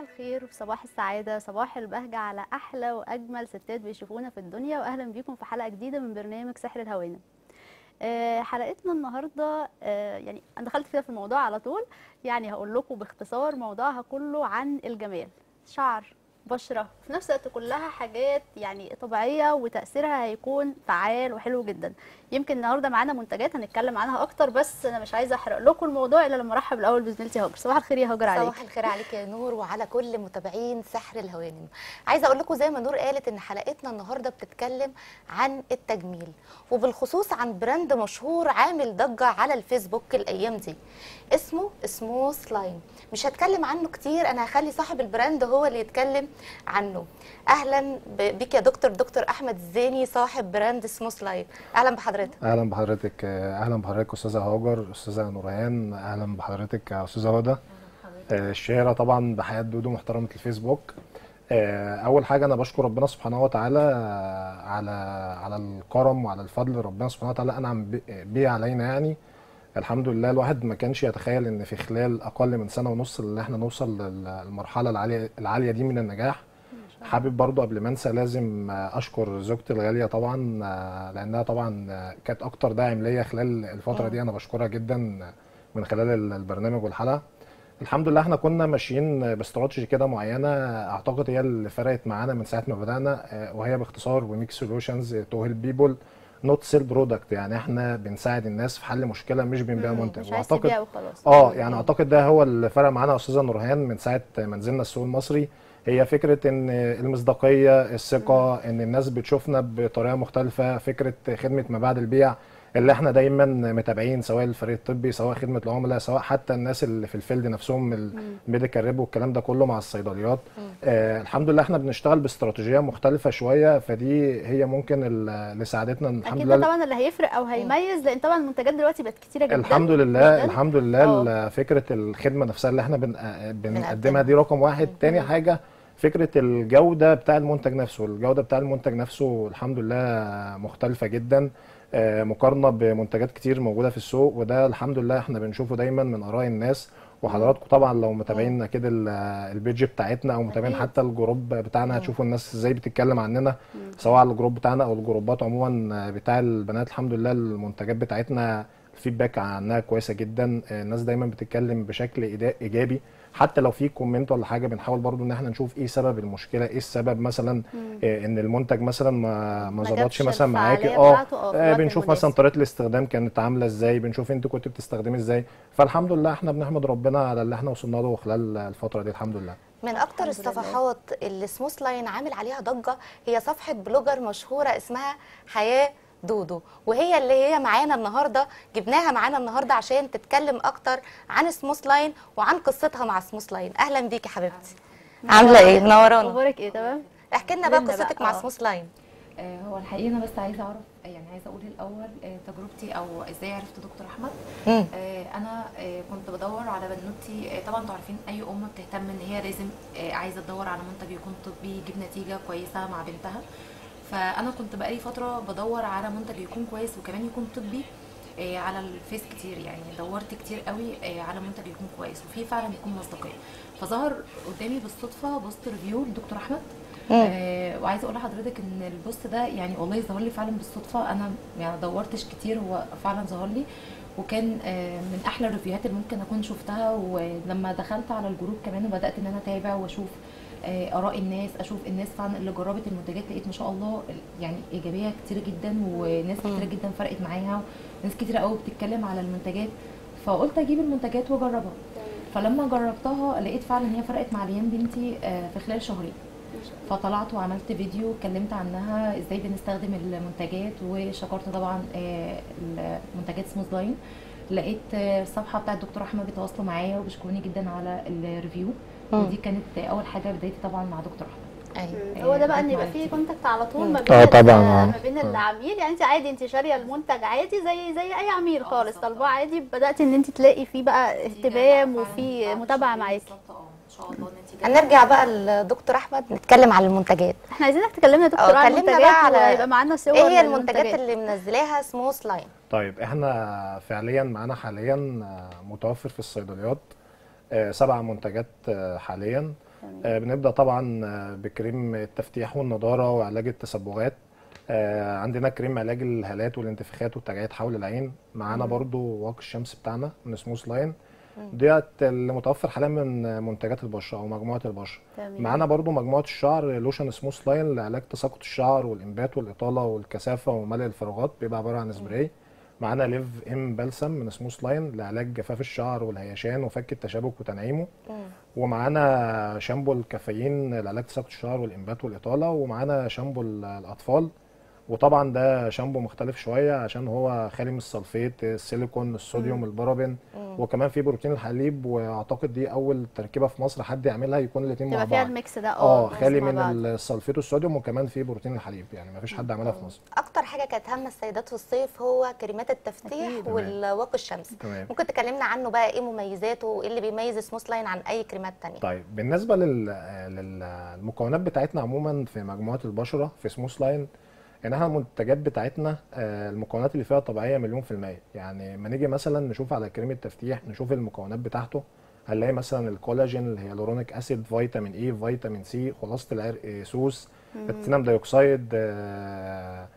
الخير وصباح السعادة صباح البهجة على أحلى وأجمل ستات بيشوفونا في الدنيا وأهلا بيكم في حلقة جديدة من برنامج سحر الهوانم آه، حلقتنا النهاردة آه، يعني أنا دخلت كده في الموضوع على طول يعني هقول لكم باختصار موضوعها كله عن الجمال شعر بشرة في نفس الوقت كلها حاجات يعني طبيعية وتأثيرها هيكون فعال وحلو جدا يمكن النهارده معانا منتجات هنتكلم عنها اكتر بس انا مش عايزه احرق لكم الموضوع الا لما ارحب الاول بزميلتي هاجر صباح الخير يا هاجر عليك صباح الخير عليك يا نور وعلى كل متابعين سحر الهوانم عايزه اقول لكم زي ما نور قالت ان حلقتنا النهارده بتتكلم عن التجميل وبالخصوص عن براند مشهور عامل ضجه على الفيسبوك الايام دي اسمه سموث لاين مش هتكلم عنه كتير انا هخلي صاحب البراند هو اللي يتكلم عنه اهلا ب- بك يا دكتور دكتور احمد الزيني صاحب براند سموث لاين اهلا بحضرتك اهلا بحضرتك اهلا بحضرتك استاذه هاجر استاذه نورهان اهلا بحضرتك يا استاذه هدى آه، الشهيره طبعا بحياه دودو محترمه الفيسبوك آه، اول حاجه انا بشكر ربنا سبحانه وتعالى آه، على على الكرم وعلى الفضل ربنا سبحانه وتعالى انعم بي- بيه علينا يعني الحمد لله الواحد ما كانش يتخيل ان في خلال اقل من سنه ونص اللي احنا نوصل للمرحله العاليه العاليه دي من النجاح حابب برضو قبل ما انسى لازم آه، اشكر زوجتي الغاليه طبعا آه، لانها طبعا آه، كانت اكتر داعم ليا خلال الفتره دي انا بشكرها جدا من خلال ال- البرنامج والحلقه الحمد لله احنا كنا ماشيين باستراتيجي كده معينه اعتقد هي اللي فرقت معانا من ساعه ما بدانا آه، وهي باختصار وميك سولوشنز تو هيلب بيبول نوت سيل برودكت يعني احنا بنساعد الناس في حل مشكله مش بنبيع مم، منتج مش عايز تبيع وخلاص اه يعني اعتقد ده هو اللي فرق معانا يا استاذه نورهان من ساعه ما نزلنا السوق المصري هي فكره ان المصداقيه الثقه ان الناس بتشوفنا بطريقه مختلفه فكره خدمه ما بعد البيع اللي احنا دايما متابعين سواء الفريق الطبي سواء خدمه العملاء سواء حتى الناس اللي في الفيلد نفسهم الميديكال ريب والكلام ده كله مع الصيدليات آه الحمد لله احنا بنشتغل باستراتيجيه مختلفه شويه فدي هي ممكن ال- اللي ساعدتنا الحمد اكيد ده لله طبعا اللي هيفرق او هيميز لان طبعا المنتجات دلوقتي بقت كتيره جدا الحمد لله جداً. الحمد لله اه. ال- فكره الخدمه نفسها اللي احنا بن- آه، بنقدمها. بنقدمها دي رقم واحد تاني حاجه فكره الجوده بتاع المنتج نفسه الجوده بتاع المنتج نفسه الحمد لله مختلفه جدا آه، مقارنه بمنتجات كتير موجوده في السوق وده الحمد لله احنا بنشوفه دايما من اراء الناس وحضراتكم طبعا لو متابعين كده ال- البيج بتاعتنا او متابعين أكيد. حتى الجروب بتاعنا هتشوفوا الناس ازاي بتتكلم عننا سواء على الجروب بتاعنا او الجروبات عموما بتاع البنات الحمد لله المنتجات بتاعتنا الفيدباك عنها كويسه جدا الناس دايما بتتكلم بشكل إيدا- ايجابي حتى لو في كومنت ولا حاجه بنحاول برضو ان احنا نشوف ايه سبب المشكله ايه السبب مثلا آه، ان المنتج مثلا ما ما ما ظبطش جابش مثلا معاكي الفعالية اه بتاعته، اه، في آه، الوقت بنشوف المناسب. مثلا طريقه الاستخدام كانت عامله ازاي بنشوف انت كنت بتستخدمي ازاي فالحمد لله احنا بنحمد ربنا على اللي احنا وصلنا له خلال الفتره دي الحمد لله من اكتر الحمد لله. الصفحات اللي سموث لاين عامل عليها ضجه هي صفحه بلوجر مشهوره اسمها حياه دودو وهي اللي هي معانا النهارده جبناها معانا النهارده عشان تتكلم اكتر عن سموث لاين وعن قصتها مع سموث لاين اهلا بيكي حبيبتي عامله ايه منورانا اخبارك ايه تمام احكي لنا بقى قولنا بقى، قصتك مع اه. سموث لاين آه، هو الحقيقه انا بس عايزه اعرف يعني عايزه اقول الاول آه، تجربتي او ازاي عرفت دكتور احمد مم. آه، انا آه، كنت بدور على بنوتي آه، طبعا انتوا عارفين اي ام بتهتم ان هي لازم آه، عايزه تدور على منتج يكون طبي يجيب نتيجه كويسه مع بنتها فانا كنت بقالي فتره بدور على منتج يكون كويس وكمان يكون طبي آه، على الفيس كتير يعني دورت كتير قوي آه، على منتج يكون كويس وفي فعلا يكون مصداقيه فظهر قدامي بالصدفه بوست ريفيو لدكتور احمد آه وعايزه اقول لحضرتك ان البوست ده يعني والله ظهر لي فعلا بالصدفه انا يعني دورتش كتير هو فعلا ظهر لي وكان آه من احلى الريفيوهات اللي ممكن اكون شفتها ولما دخلت على الجروب كمان وبدات ان انا اتابع واشوف آه اراء الناس اشوف الناس فعلا اللي جربت المنتجات لقيت ما شاء الله يعني ايجابيه كتير جدا وناس كتير جدا فرقت معاها وناس كتير قوي بتتكلم على المنتجات فقلت اجيب المنتجات واجربها فلما جربتها لقيت فعلا هي فرقت مع ليان بنتي آه، في خلال شهرين فطلعت وعملت فيديو اتكلمت عنها ازاي بنستخدم المنتجات وشكرت طبعا آه، المنتجات سموث لاين لقيت آه، الصفحه بتاعت الدكتور احمد بيتواصلوا معايا وبيشكروني جدا على الريفيو مم. ودي كانت آه، اول حاجه بدايتي طبعا مع دكتور احمد ايوه هو ده بقى ان آه، يبقى فيه كونتاكت على طول ما مم. بين اه ال- طبعا، اه. ما بين العميل يعني انت عادي انت شاريه المنتج عادي زي زي اي عميل خالص بالظبط، طالباه اه. عادي بداتي ان انت تلاقي فيه بقى اهتمام وفي متابعه معاكي بالظبط اه ان شاء الله النتيجه هنرجع بقى لدكتور احمد نتكلم على المنتجات احنا عايزينك تكلمنا يا دكتور اه، عن كلمنا المنتجات بقى على ويبقى معانا صور ايه هي للمنتجات. المنتجات اللي منزلاها سموث لاين طيب احنا فعليا معانا حاليا آه، متوفر في الصيدليات آه، سبع منتجات آه، حاليا تمام. آه، بنبدأ طبعا آه، بكريم التفتيح والنضارة وعلاج التسبغات آه، عندنا كريم علاج الهالات والانتفاخات والتجاعيد حول العين معانا برضو واقي الشمس بتاعنا من سموث لاين ديت اللي متوفر حاليا من منتجات البشرة أو مجموعة البشرة تمام معانا برضو مجموعة الشعر لوشن سموث لاين لعلاج تساقط الشعر والإنبات والإطالة والكثافة وملء الفراغات بيبقى عبارة عن سبراي معانا ليف ام بلسم من سموث لاين لعلاج جفاف الشعر والهيشان وفك التشابك وتنعيمه مم. ومعانا شامبو الكافيين لعلاج تساقط الشعر والإنبات والإطالة ومعانا شامبو ال- الأطفال وطبعا ده شامبو مختلف شوية عشان هو خالي من السلفيت السيليكون الصوديوم البارابين وكمان فيه بروتين الحليب واعتقد دي اول تركيبه في مصر حد يعملها يكون الاثنين مع تبقى فيها بعض الميكس ده اه بس خالي مع من بعض. السلفيت والصوديوم وكمان فيه بروتين الحليب يعني ما فيش حد عملها في مصر اكتر حاجه كانت هامه السيدات في الصيف هو كريمات التفتيح أكيد. والواقي الشمسي تمام ممكن تكلمنا عنه بقى ايه مميزاته وايه اللي بيميز سموث لاين عن اي كريمات تانية طيب بالنسبه لل... للمكونات بتاعتنا عموما في مجموعه البشره في سموث لاين ان احنا المنتجات بتاعتنا آه، المكونات اللي فيها طبيعيه مليون في الميه يعني لما نيجي مثلا نشوف على كريم التفتيح نشوف المكونات بتاعته هنلاقي مثلا الكولاجين الهيالورونيك اسيد فيتامين اي فيتامين سي خلاصه العرق سوس التينام دايوكسيد آه،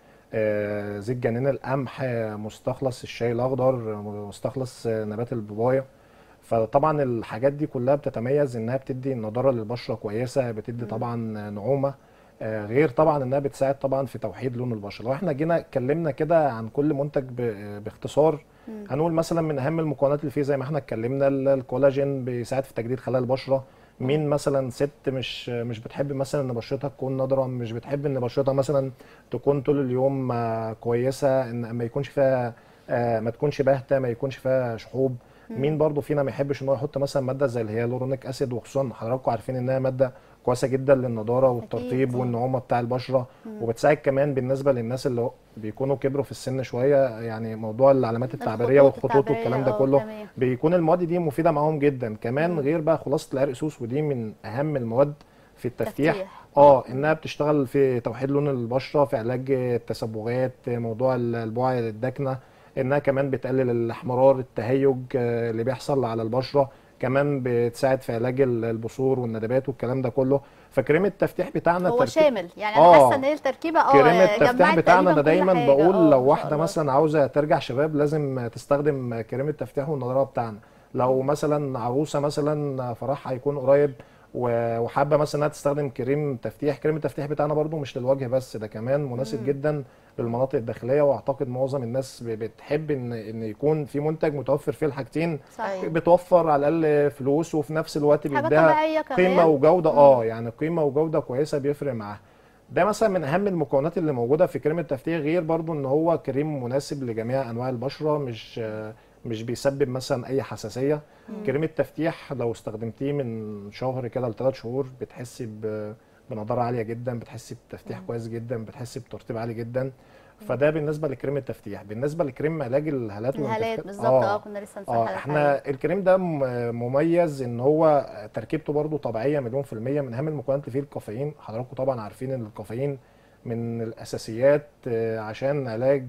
آه، زيت جنين القمح آه، مستخلص الشاي الاخضر مستخلص آه، نبات البابايا فطبعا الحاجات دي كلها بتتميز انها بتدي نضاره للبشره كويسه بتدي طبعا نعومه آه، غير طبعا انها بتساعد طبعا في توحيد لون البشره لو احنا جينا اتكلمنا كده عن كل منتج ب- باختصار هنقول مثلا من اهم المكونات اللي فيه زي ما احنا اتكلمنا ال- الكولاجين بيساعد في تجديد خلايا البشره مين مثلا ست مش مش بتحب مثلا ان بشرتها تكون نضره مش بتحب ان بشرتها مثلا تكون طول اليوم آه، كويسه ان ما يكونش فيها آه، ما تكونش باهته ما يكونش فيها شحوب مين برضو فينا ما يحبش ان هو يحط مثلا ماده زي الهيالورونيك اسيد وخصوصا حضراتكم عارفين انها ماده كويسه جدا للنضاره والترطيب أكيد. والنعومه بتاع البشره وبتساعد كمان بالنسبه للناس اللي هو بيكونوا كبروا في السن شويه يعني موضوع العلامات التعبيريه الخطوط والخطوط والكلام ده التعبيرية، كله آه، تمام. بيكون المواد دي مفيده معاهم جدا كمان غير بقى خلاصه العرق سوس ودي من اهم المواد في التفتيح تفتيح. اه انها بتشتغل في توحيد لون البشره في علاج التسبغات موضوع البقع الداكنه انها كمان بتقلل الاحمرار التهيج آه، اللي بيحصل على البشره كمان بتساعد في علاج ال- البثور والندبات والكلام ده كله فكريم التفتيح بتاعنا هو تركيب- شامل يعني انا آه. حاسه ان هي التركيبه اه كريم التفتيح جمعت بتاعنا تقريباً ده كل دايما حاجة. بقول آه، لو ما شاء واحده الله. مثلا عاوزه ترجع شباب لازم تستخدم كريم التفتيح والنضاره بتاعنا لو مثلا عروسه مثلا فرحها هيكون قريب و- وحابه مثلا انها تستخدم كريم تفتيح كريم التفتيح بتاعنا برضو مش للوجه بس ده كمان مناسب جدا للمناطق الداخليه واعتقد معظم الناس ب- بتحب ان ان يكون في منتج متوفر فيه الحاجتين صح أيوة. بتوفر على الاقل فلوس وفي نفس الوقت حاجه بيديها طبيعيه كمان قيمه وجوده اه يعني قيمه وجوده كويسه بيفرق معاها ده مثلا من اهم المكونات اللي موجوده في كريم التفتيح غير برضو ان هو كريم مناسب لجميع انواع البشره مش آه، مش بيسبب مثلا اي حساسيه كريم التفتيح لو استخدمتيه من شهر كده لثلاث شهور بتحسي ب- بنضاره عاليه جدا بتحسي بتفتيح كويس جدا بتحسي بترطيب عالي جدا فده بالنسبه لكريم التفتيح بالنسبه لكريم علاج الهالات الهالات والانتفاخات- بالظبط اه آه. كنا لسه اه نصحح احنا الكريم ده م- مميز ان هو تركيبته برضو طبيعيه مليون في الميه من اهم المكونات اللي فيه الكافيين حضراتكم طبعا عارفين ان الكافيين من الاساسيات آه، عشان علاج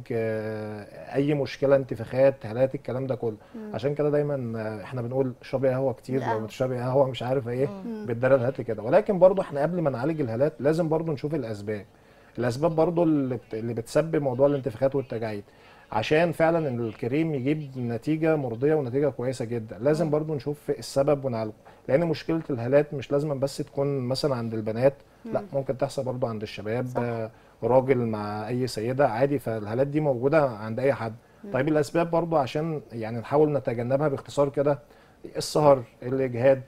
آه، اي مشكله انتفاخات هالات الكلام ده كله عشان كده دايما آه، احنا بنقول اشربي قهوه كتير لو القهوة. بتشربي قهوه مش عارف ايه بتدرى الهالات كده ولكن برضو احنا قبل ما نعالج الهالات لازم برضو نشوف الاسباب الاسباب برضو اللي بت- اللي بتسبب موضوع الانتفاخات والتجاعيد عشان فعلا ان الكريم يجيب نتيجه مرضيه ونتيجه كويسه جدا لازم برضو نشوف السبب ونعالجه لان مشكله الهالات مش لازم بس تكون مثلا عند البنات لا ممكن تحصل برضو عند الشباب صح. آه، راجل مع اي سيده عادي فالهالات دي موجوده عند اي حد طيب الاسباب برضو عشان يعني نحاول نتجنبها باختصار كده السهر الاجهاد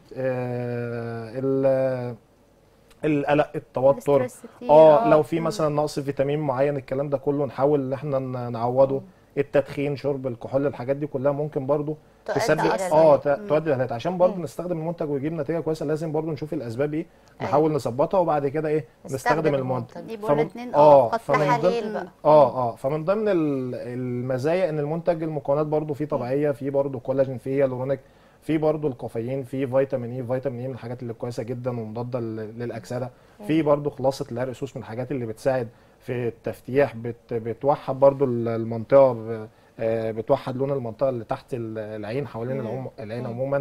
آه، ال- القلق التوتر الاسترس كتير، اه آه. لو في مم. مثلا نقص فيتامين معين الكلام ده كله نحاول ان احنا ن- نعوضه التدخين شرب الكحول الحاجات دي كلها ممكن برضو تؤدي تسبب إلى اه الهالات. ت- تؤدي للهالات عشان برضو مم. نستخدم المنتج ويجيب نتيجه كويسه لازم برضو نشوف الاسباب ايه أيوة. نحاول نظبطها وبعد كده ايه نستخدم نستخدم المنتج. المنتج يبقوا فمن- الاثنين اه اه فمن ضمن تحاليل بقى اه اه فمن ضمن ال- المزايا ان المنتج المكونات برضو فيه طبيعيه فيه برضو كولاجين فيه هيالورونيك فيه برضو الكافيين فيه فيتامين اي فيتامين اي من الحاجات اللي كويسه جدا ومضاده لل- للاكسده فيه برضو خلاصه العرق سوس من الحاجات اللي بتساعد في التفتيح بت بتوحد برضو ال- المنطقه ب- آه، بتوحد لون المنطقه اللي تحت ال- العين حوالين العم- العين عموما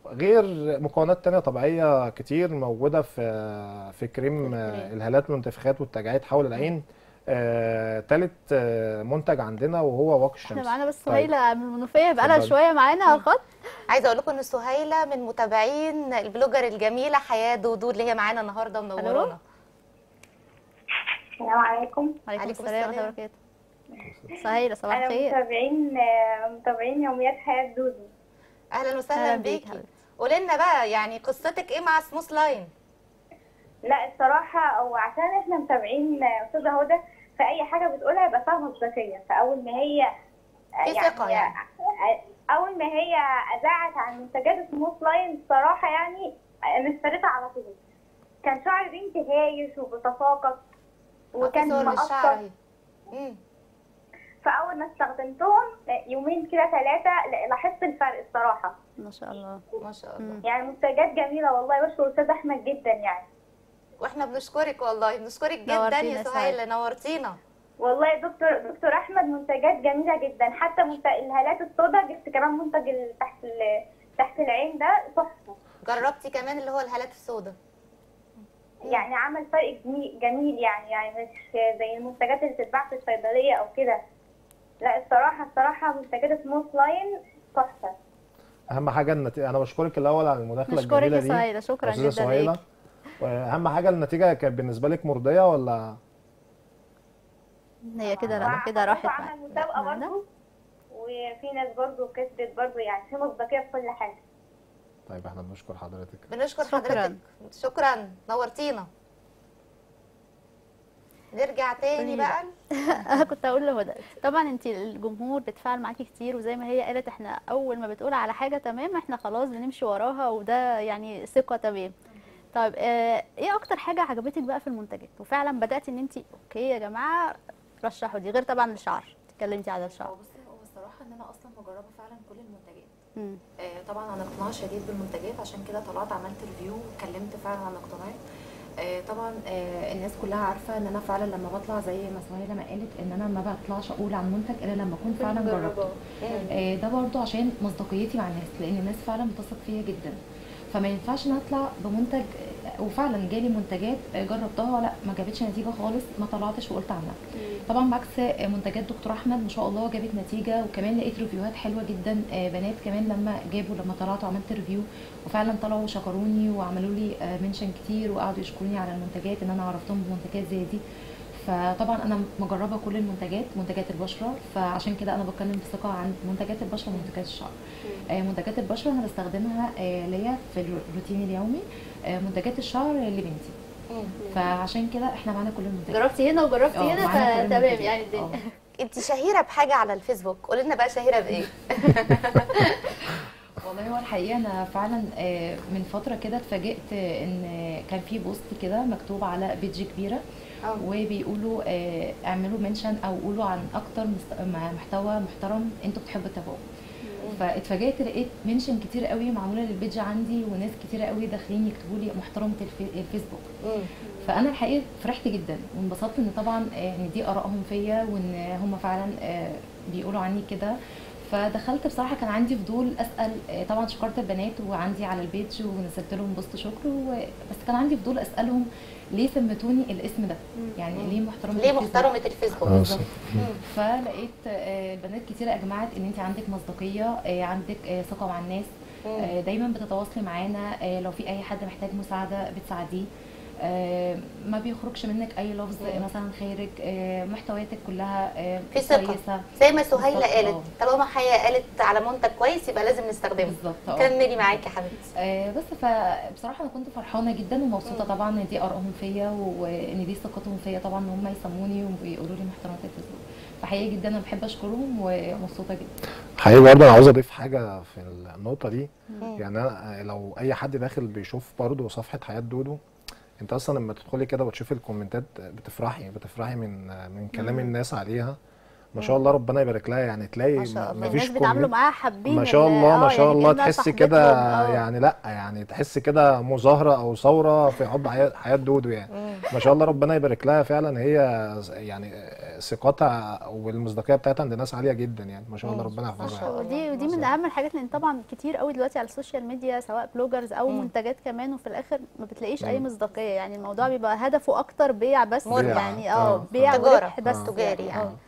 غير مكونات تانية طبيعية كتير موجودة في في كريم الكريم. آه، الهالات والانتفاخات والتجاعيد حول العين آه، تالت آه، منتج عندنا وهو واقي احنا الشمس معانا بس طيب. سهيله من المنوفيه بقالها اتفضلي. شويه معانا على الخط عايزه اقول لكم ان سهيله من متابعين البلوجر الجميله حياه دودو اللي هي معانا النهارده منورانا السلام عليكم عليكم عليكم السلام ورحمه الله السلام. وبركاته سهيله صباح انا الخير متابعين آه، متابعين يوميات حياة دودو اهلا وسهلا أهلا بيك بيكي حبيبتي. قولي لنا بقى يعني قصتك ايه مع سموث لاين لا الصراحة هو عشان احنا متابعين آه، استاذة هدى في اي حاجة بتقولها يبقى فيها مصداقية فاول ما هي آه، في ثقة يعني. آه، اول ما هي اذاعت عن منتجات سموث لاين الصراحة يعني آه، انا اشتريتها على طول كان شعر بنتي هايش وبتساقط وكان صور للشعر مقصر اهي مم. فاول ما استخدمتهم آه، يومين كده ثلاثة لاحظت الفرق الصراحة ما شاء الله ما شاء الله مم. يعني منتجات جميلة والله بشكر أستاذ أحمد جدا يعني واحنا بنشكرك والله بنشكرك جدا نورتينا يا يا سهيله نورتينا والله يا دكتور دكتور أحمد منتجات جميلة جدا حتى منتج الهالات السوداء جبت كمان منتج ال- تحت ال- تحت العين ده تحفة جربتي كمان اللي هو الهالات السوداء يعني عمل فرق جميل, جميل يعني يعني مش زي المنتجات اللي بتتباع في الصيدلية أو كده لا الصراحة الصراحة منتجات سموث لاين تحفة اهم حاجه النتيجه انا بشكرك الاول على المداخله نشكرك الجميله يا دي سهيله شكرا أستاذة جدا سهيلة. ليك واهم حاجه النتيجه كانت بالنسبه لك مرضيه ولا هي كده لا وعمل- كده راحت عمل مسابقة معانا. برضه وفي ناس برضه كسبت برضه يعني في مصداقية في كل حاجة طيب احنا بنشكر حضرتك بنشكر شكراً. حضرتك شكرا نورتينا نرجع تاني قولي بقى انا كنت هقول لهدى طبعا انت الجمهور بيتفاعل معاكي كتير وزي ما هي قالت احنا اول ما بتقول على حاجه تمام احنا خلاص بنمشي وراها وده يعني ثقه تمام طيب آه ايه اكتر حاجه عجبتك بقى في المنتجات وفعلا بدات ان انت اوكي يا جماعه رشحوا دي غير طبعا الشعر اتكلمتي على هو الشعر بصي هو الصراحه ان انا اصلا مجربه فعلا كل المنتجات مم. آه، طبعا انا اقتناع شديد بالمنتجات عشان كده طلعت عملت ريفيو واتكلمت فعلا عن اقتناعي آه، طبعا آه، الناس كلها عارفه ان انا فعلا لما بطلع زي ما سهيله ما قالت ان انا ما بطلعش اقول عن منتج الا لما اكون فعلا جربته آه، ده برضو عشان مصداقيتي مع الناس لان الناس فعلا بتثق فيا جدا فما ينفعش ان أنا اطلع بمنتج آه، وفعلا جالي منتجات آه، جربتها لا ما جابتش نتيجه خالص ما طلعتش وقلت عنها طبعا بعكس آه، منتجات دكتور احمد ما شاء الله جابت نتيجه وكمان لقيت ريفيوهات حلوه جدا آه، بنات كمان لما جابوا لما طلعت وعملت ريفيو وفعلا طلعوا شكروني وعملوا لي آه، منشن كتير وقعدوا يشكروني على المنتجات ان انا عرفتهم بمنتجات زي دي فطبعا انا مجربه كل المنتجات منتجات البشره فعشان كده انا بتكلم بثقه عن منتجات البشره ومنتجات الشعر آه، منتجات البشره انا بستخدمها آه، ليا في الروتين اليومي آه، منتجات الشعر لبنتي فعشان كده احنا معانا كل المنتجات جربتي هنا وجربتي اه، هنا معانا كل فتمام المنتجات. يعني الدنيا اه. انت شهيره بحاجه على الفيسبوك قولي لنا بقى شهيره بايه والله هو الحقيقه انا فعلا آه، من فتره كده اتفاجئت آه، ان كان في بوست كده مكتوب على بيدج كبيره اه. وبيقولوا آه، اعملوا منشن او قولوا عن اكتر مست- م- محتوى محترم انتوا بتحبوا تتابعوه فاتفاجئت لقيت منشن كتير قوي معموله للبيدج عندي وناس كتير قوي داخلين يكتبوا لي محترمه الفي- الفيسبوك مم. فانا الحقيقه فرحت جدا وانبسطت ان طبعا آه، ان دي ارائهم فيا وان هم فعلا آه، بيقولوا عني كده فدخلت بصراحه كان عندي فضول اسال آه، طبعا شكرت البنات وعندي على البيج ونزلت لهم بوست شكر و- بس كان عندي فضول اسالهم ليه سمتوني الاسم ده يعني ليه محترمه ليه الفيسبوك؟ محترمه الفيسبوك اه بالظبط. صح. فلقيت آه، بنات كتير اجمعت ان انت عندك مصداقيه آه، عندك آه، ثقه مع الناس آه، دايما بتتواصلي معانا آه، لو في اي حد محتاج مساعده بتساعديه آه، ما بيخرجش منك اي لفظ مم. مثلا خارج آه، محتوياتك كلها آه، في ثقة. كويسه زي ما سهيله بالظبط، قالت اه. طالما حياه قالت على منتج كويس يبقى لازم نستخدمه بالظبط اه. كملي معاكي يا حبيبتي آه، بس فبصراحه انا كنت فرحانه جدا ومبسوطه طبعا ان دي ارائهم فيا وان دي ثقتهم فيا طبعا ان هم يسموني ويقولوا لي محترمه الفيسبوك فحقيقي جدا انا بحب اشكرهم ومبسوطه جدا حقيقي برضه انا عاوز اضيف حاجه في النقطه دي مم. يعني أنا لو اي حد داخل بيشوف برضه صفحه حياه دودو انت اصلا لما تدخلي كده وتشوفي الكومنتات بتفرحي بتفرحي من من كلام الناس عليها ما شاء الله ربنا يبارك لها يعني تلاقي ما شاء الله. مفيش الناس بيتعاملوا كومنت معاها حابين ما شاء ال- الله ما اه شاء يعني الله كأنها تحسي كده صاحبتهم، اه. يعني لا يعني تحسي كده مظاهره او ثوره في حب حياه حياة دودو يعني ما شاء الله ربنا يبارك لها فعلا هي يعني ثقتها والمصداقيه بتاعتها عند الناس عاليه جدا يعني ما شاء الله ربنا ما يحفظها شاء يعني. الله. ودي ودي من اهم الحاجات لان طبعا كتير قوي دلوقتي على السوشيال ميديا سواء بلوجرز او مم. منتجات كمان وفي الاخر ما بتلاقيش اي مم. مصداقيه يعني الموضوع بيبقى هدفه اكتر بيع بس مربح. يعني آه. اه بيع تجارة. وربح بس آه. تجاري يعني يعني. اه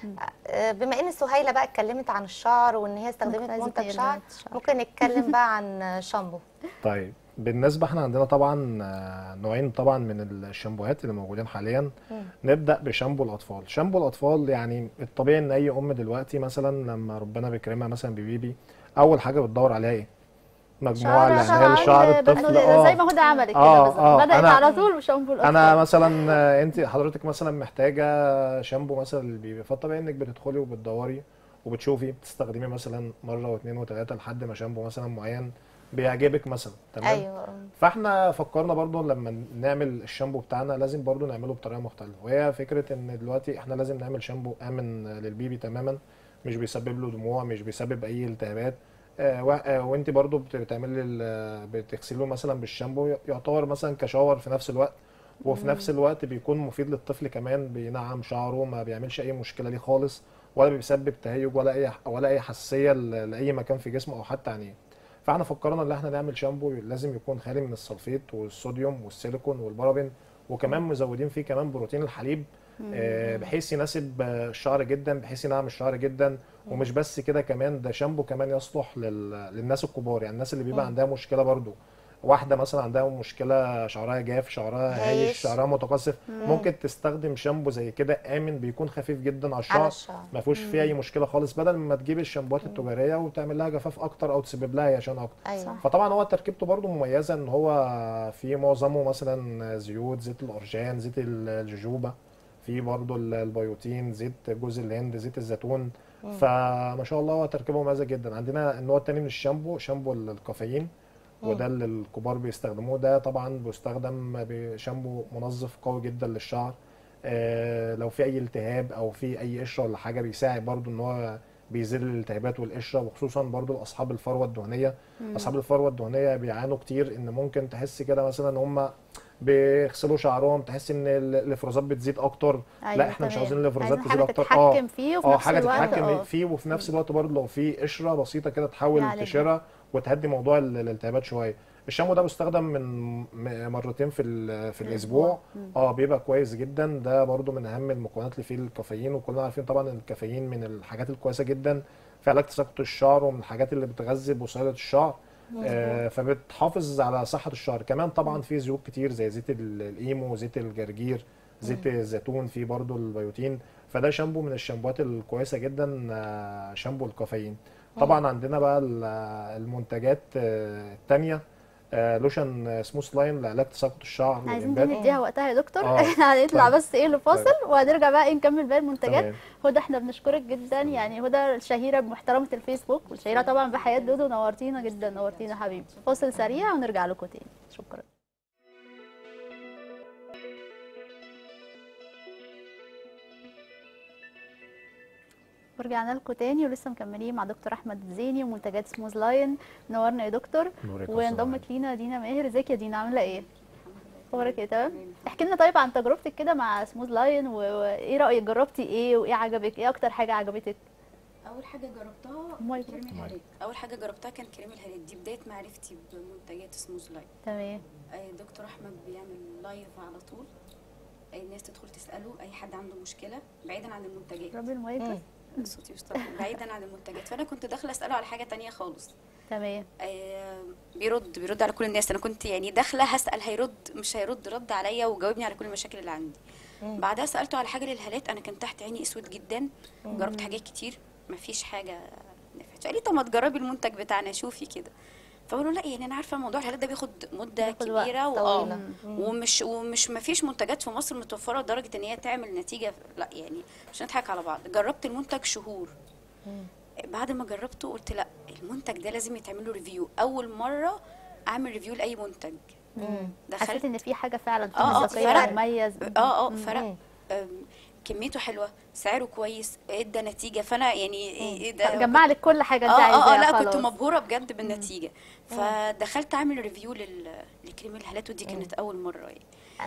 آه، بما ان سهيله بقى اتكلمت عن الشعر وان هي استخدمت عايزة منتج تقلل شعر الشعر. ممكن نتكلم بقى عن شامبو طيب بالنسبه احنا عندنا طبعا آه، نوعين طبعا من الشامبوهات اللي موجودين حاليا مم. نبدا بشامبو الاطفال شامبو الاطفال يعني الطبيعي ان اي ام دلوقتي مثلا لما ربنا بيكرمها مثلا ببيبي اول حاجه بتدور عليها ايه مجموعه اللي هي الشعر الطفل اه زي ما هدى عملت كده آه، بالظبط آه، بدات أنا- على طول بشامبو الاطفال انا مثلا آه، انت حضرتك مثلا محتاجه شامبو مثلا للبيبي فالطبيعي انك بتدخلي وبتدوري وبتشوفي بتستخدمي مثلا مره واثنين وثلاثه لحد ما شامبو مثلا معين بيعجبك مثلا تمام ايوه فاحنا فكرنا برضو لما نعمل الشامبو بتاعنا لازم برضو نعمله بطريقه مختلفه وهي فكره ان دلوقتي احنا لازم نعمل شامبو امن للبيبي تماما مش بيسبب له دموع مش بيسبب اي التهابات آه، و- آه، وانت برضو بت- بتعملي ال- بتغسله مثلا بالشامبو يعتبر مثلا كشاور في نفس الوقت وفي نفس الوقت بيكون مفيد للطفل كمان بينعم شعره ما بيعملش اي مشكله ليه خالص ولا بيسبب تهيج ولا اي ولا اي حساسيه ل- لاي مكان في جسمه او حتى عينيه فاحنا فكرنا ان احنا نعمل شامبو لازم يكون خالي من السلفيت والصوديوم والسيليكون والبارابين وكمان مزودين فيه كمان بروتين الحليب آه، بحيث يناسب آه، الشعر جدا بحيث ينعم الشعر جدا ومش بس كده كمان ده شامبو كمان يصلح لل... للناس الكبار يعني الناس اللي بيبقى مم. عندها مشكله برضو واحده مثلا عندها مشكله شعرها جاف شعرها هايش. هايش شعرها متقصف ممكن تستخدم شامبو زي كده امن بيكون خفيف جدا على على الشعر الشعر ما فيهوش فيه اي مشكله خالص بدل ما تجيب الشامبوهات التجاريه وتعمل لها جفاف اكتر او تسبب لها هيشان اكتر ايوه صح. فطبعا هو تركيبته برضو مميزه ان هو في معظمه مثلا زيوت زيت الارجان زيت الجوجوبا في برضو ال- البيوتين زيت جوز الهند زيت الزيتون فما شاء الله هو تركيبه مميزه جدا عندنا النوع التاني من الشامبو شامبو ال- الكافيين وده اللي الكبار بيستخدموه ده طبعا بيستخدم بشامبو منظف قوي جدا للشعر آه لو في اي التهاب او في اي قشره ولا حاجه بيساعد برضو ان هو بيزيل الالتهابات والقشره وخصوصا برضو اصحاب الفروه الدهنيه اصحاب الفروه الدهنيه بيعانوا كتير ان ممكن تحس كده مثلا ان هم بيغسلوا شعرهم تحس ان ال- الافرازات بتزيد اكتر لا احنا مش تمام. عاوزين الافرازات عايزين تزيد حاجه اكتر تتحكم فيه وفي اه نفس حاجه الوقت تتحكم اه فيه وفي نفس الوقت برضه لو في قشره بسيطه كده تحاول يعالجها. تشيلها وتهدي موضوع ال- الالتهابات شويه الشامبو ده بيستخدم من م- مرتين في ال- في الاسبوع اه بيبقى كويس جدا ده برضو من اهم المكونات اللي فيه الكافيين وكلنا عارفين طبعا ان الكافيين من الحاجات الكويسه جدا في علاج تساقط الشعر ومن الحاجات اللي بتغذي بصيله الشعر آه فبتحافظ على صحه الشعر كمان طبعا في زيوت كتير زي زيت ال- الايمو زيت الجرجير زيت الزيتون في برضو البيوتين فده شامبو من الشامبوهات الكويسه جدا آه شامبو الكافيين طبعا عندنا بقى ال- المنتجات آه، التانية آه، لوشن آه، سموث لاين لعلاج تساقط الشعر عايزين دي والإنبات نديها وقتها يا دكتور آه. احنا هنطلع طيب. بس ايه لفاصل وهنرجع بقى إيه نكمل باقي المنتجات تمام. هدى احنا بنشكرك جدا يعني هدى الشهيره بمحترمه الفيسبوك والشهيره طبعا بحياه دودو نورتينا جدا نورتينا حبيبي فاصل سريع ونرجع لكم تاني شكرا ورجعنا لكم تاني ولسه مكملين مع دكتور احمد الزيني ومنتجات سموز لاين نورنا يا دكتور نورك يا وانضمت لينا دينا ماهر ازيك يا دينا عامله ايه اخبارك ايه تمام احكي لنا طيب عن تجربتك كده مع سموز لاين و- وايه رايك جربتي ايه وايه عجبك ايه اكتر حاجه عجبتك اول حاجه جربتها ماي كريم الهريد اول حاجه جربتها كان كريم الهريد دي بدايه معرفتي بمنتجات سموز لايف تمام آه، دكتور احمد بيعمل لايف على طول آه، الناس تدخل تساله اي حد عنده مشكله بعيدا عن المنتجات ربي المايك بس. صوتي مش طالع. بعيدا عن المنتجات فانا كنت داخله اساله على حاجه تانية خالص تمام آه، بيرد بيرد على كل الناس انا كنت يعني داخله هسال هيرد مش هيرد رد عليا وجاوبني على كل المشاكل اللي عندي بعدها سالته على حاجه للهالات انا كان تحت عيني اسود جدا جربت حاجات كتير مفيش حاجه نفعت فقال لي طب ما تجربي المنتج بتاعنا شوفي كده فقالوا لا يعني انا عارفه موضوع الهالات ده بياخد مده بياخد وقت كبيره طويلة. واه ومش ومش مفيش منتجات في مصر متوفره لدرجه ان هي تعمل نتيجه لا يعني مش نضحك على بعض جربت المنتج شهور بعد ما جربته قلت لا المنتج ده لازم يتعمل له ريفيو اول مره اعمل ريفيو لاي منتج حسيت دخلت ان في حاجه فعلا في آه، آه، مصداقيه فرق. مميز اه اه فرق أم، كميته حلوه سعره كويس ادى نتيجه فانا يعني ايه إيه ده جمع لك كل حاجه انت اه عايزاها اه اه لا خلاص. كنت مبهوره بجد بالنتيجه فدخلت اعمل ريفيو لل... لكريم الهالات ودي كانت اول مره يعني يعني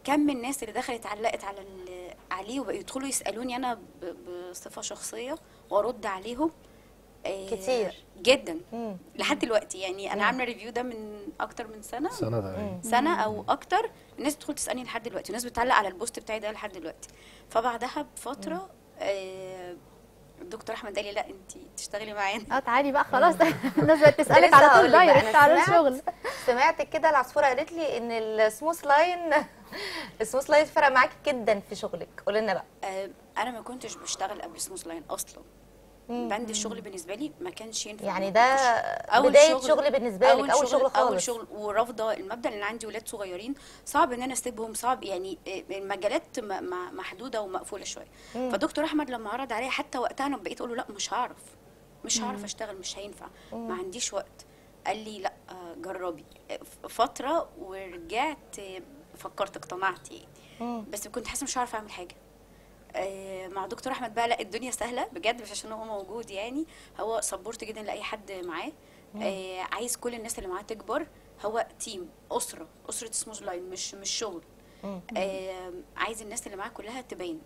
كم الناس اللي دخلت علقت على ال- عليه وبقوا يدخلوا يسالوني انا ب- بصفه شخصيه وارد عليهم آه، كتير. جدا مم. لحد دلوقتي يعني انا عامله ريفيو ده من اكتر من سنه سنه تقريبا سنه او اكتر الناس بتدخل تسالني لحد دلوقتي والناس بتعلق على البوست بتاعي ده لحد دلوقتي فبعدها بفتره آه، الدكتور احمد قال لي لا انت تشتغلي معانا اه تعالي بقى خلاص الناس بقت تسالك لسه على هقول طول لك بقى، دايركت أنا على سمعت- الشغل سمعت كده العصفوره قالت لي ان السموث لاين السموث لاين فرق معاكي جدا في شغلك قولي لنا بقى آه، انا ما كنتش بشتغل قبل سموث لاين اصلا بند الشغل بالنسبه لي ما كانش ينفع يعني ما ده كنتش- بداية شغل بالنسبة لك، أول شغل اول خالص. شغل ورافضه المبدا لان عندي ولاد صغيرين صعب ان انا اسيبهم صعب يعني آه، المجالات م- م- محدوده ومقفوله شويه فدكتور احمد لما عرض عليا حتى وقتها انا بقيت اقول له لا مش هعرف مش هعرف اشتغل مش هينفع ما عنديش وقت قال لي لا آه، جربي آه، ف- فتره ورجعت آه، فكرت اقتنعت يعني بس كنت حاسه مش هعرف اعمل حاجه آه، مع دكتور احمد بقى لا الدنيا سهله بجد مش عشان هو موجود يعني هو سبورت جدا لاي حد معاه آه، عايز كل الناس اللي معاه تكبر هو تيم اسره اسره سموث لاين مش مش شغل آه، عايز الناس اللي معاه كلها تبان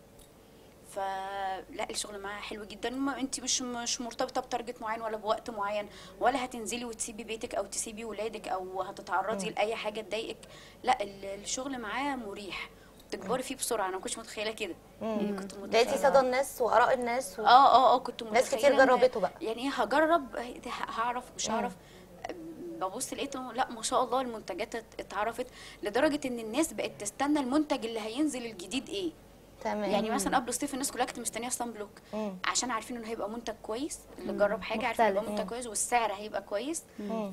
فلا الشغل معاها حلو جدا ما انت مش مش مرتبطه بتارجت معين ولا بوقت معين ولا هتنزلي وتسيبي بيتك او تسيبي ولادك او هتتعرضي لاي حاجه تضايقك لا ال- الشغل معاه مريح تكبري فيه بسرعه انا ما كنتش متخيله كده يعني كنت لقيتي متخيله صدى الناس واراء الناس و... اه اه اه كنت متخيله ناس كتير إن- جربته بقى. يعني ايه هجرب إيه ده هعرف مش هعرف ببص لقيته لا ما شاء الله المنتجات ات- اتعرفت لدرجه ان الناس بقت تستنى المنتج اللي هينزل الجديد ايه تمام يعني مثلا قبل الصيف الناس كلها كانت مستنيه صن بلوك مم. عشان عارفين انه هيبقى منتج كويس اللي جرب حاجه عارف هيبقى مختلف. منتج كويس والسعر هيبقى كويس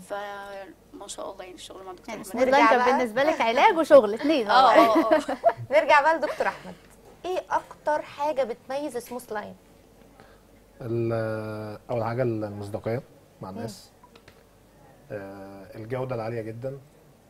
فما شاء الله يعني الشغل مع دكتور يعني احمد سموث نرجع لاين كان بقى. بالنسبه لك علاج وشغل اثنين اه اه اه نرجع بقى لدكتور احمد ايه اكتر حاجه بتميز سموث لاين ال- اول حاجه المصداقيه مع الناس آه، الجوده العاليه جدا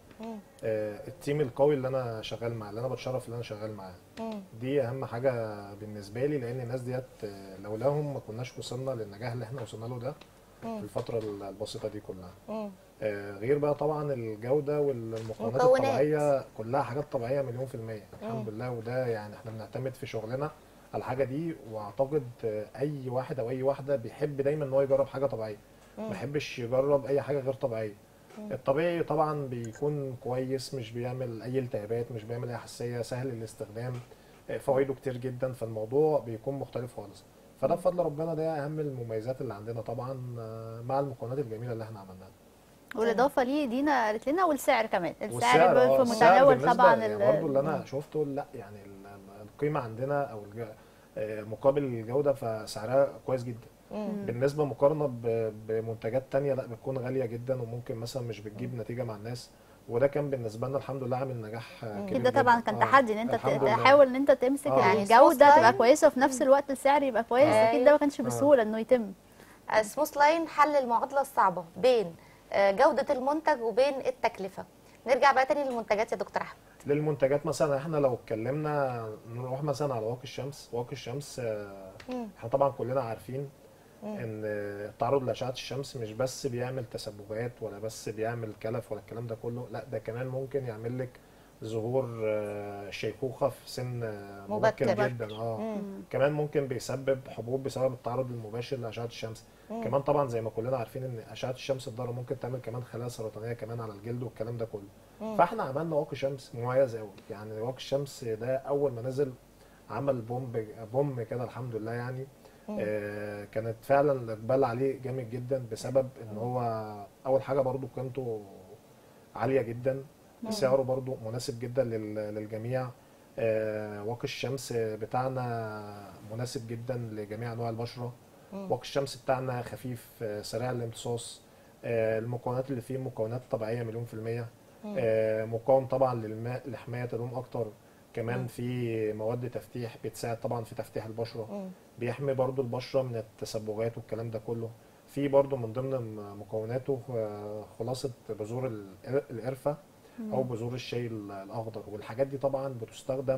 آه، التيم القوي اللي انا شغال معاه اللي انا بتشرف اللي انا شغال معاه دي اهم حاجه بالنسبه لي لان الناس ديت آه، لولاهم ما كناش وصلنا للنجاح اللي احنا وصلنا له ده في الفتره البسيطه دي كلها آه، غير بقى طبعا الجوده والمكونات مكونات. الطبيعيه كلها حاجات طبيعيه مليون في الميه الحمد لله وده يعني احنا بنعتمد في شغلنا على الحاجه دي واعتقد آه، اي واحد او اي واحده بيحب دايما ان هو يجرب حاجه طبيعيه ما يحبش يجرب اي حاجه غير طبيعيه الطبيعي طبعا بيكون كويس مش بيعمل اي التهابات مش بيعمل اي حساسيه سهل الاستخدام آه، فوائده كتير جدا فالموضوع بيكون مختلف خالص فده بفضل ربنا ده اهم المميزات اللي عندنا طبعا آه، مع المكونات الجميله اللي احنا عملناها والاضافه ليه دينا قالت لنا والسعر كمان السعر والسعر آه، في السعر متناول بالنسبة طبعا يعني ال- برضو اللي انا شفته لا يعني ال- ال- القيمه عندنا او الج- آه، مقابل الجوده فسعرها كويس جدا بالنسبه مقارنه ب- بمنتجات تانية لا بتكون غاليه جدا وممكن مثلا مش بتجيب نتيجه مع الناس وده كان بالنسبه لنا الحمد لله عامل نجاح آه، كبير ده طبعا جدا. كان آه، تحدي ان انت الحمد لله. تحاول ان انت تمسك آه. يعني الجوده سموث تبقى لاين. كويسه وفي نفس الوقت السعر يبقى كويس اكيد ده ما كانش آه. بسهوله انه يتم سموث لاين حل المعادله الصعبه بين آه، جوده المنتج وبين التكلفه نرجع بقى تاني للمنتجات يا دكتور احمد للمنتجات مثلا احنا لو اتكلمنا نروح مثلا على واقي الشمس واقي الشمس آه، احنا طبعا كلنا عارفين ان التعرض لاشعه الشمس مش بس بيعمل تسببات ولا بس بيعمل كلف ولا الكلام ده كله لا ده كمان ممكن يعمل لك ظهور آه، شيخوخه في سن آه، مبكر مبكر. جدا اه كمان ممكن بيسبب حبوب بسبب التعرض المباشر لاشعه الشمس كمان طبعا زي ما كلنا عارفين ان اشعه الشمس الضاره ممكن تعمل كمان خلايا سرطانيه كمان على الجلد والكلام ده كله فاحنا عملنا واقي شمس مميز قوي يعني واقي الشمس ده اول ما نزل عمل بومب بوم كده الحمد لله يعني آه كانت فعلا الاقبال عليه جامد جدا بسبب ان هو اول حاجه برضو قيمته عاليه جدا سعره برضو مناسب جدا لل- للجميع آه واقي الشمس بتاعنا مناسب جدا لجميع انواع البشره واقي الشمس بتاعنا خفيف آه، سريع الامتصاص آه، المكونات اللي فيه مكونات طبيعيه مليون في الميه آه، مقاوم طبعا للماء لحمايه الروم اكتر كمان في مواد تفتيح بتساعد طبعا في تفتيح البشره بيحمي برضو البشره من التسبغات والكلام ده كله في برضو من ضمن م- مكوناته آه، خلاصه بذور ال- القرفه او بذور الشاي ال- الاخضر والحاجات دي طبعا بتستخدم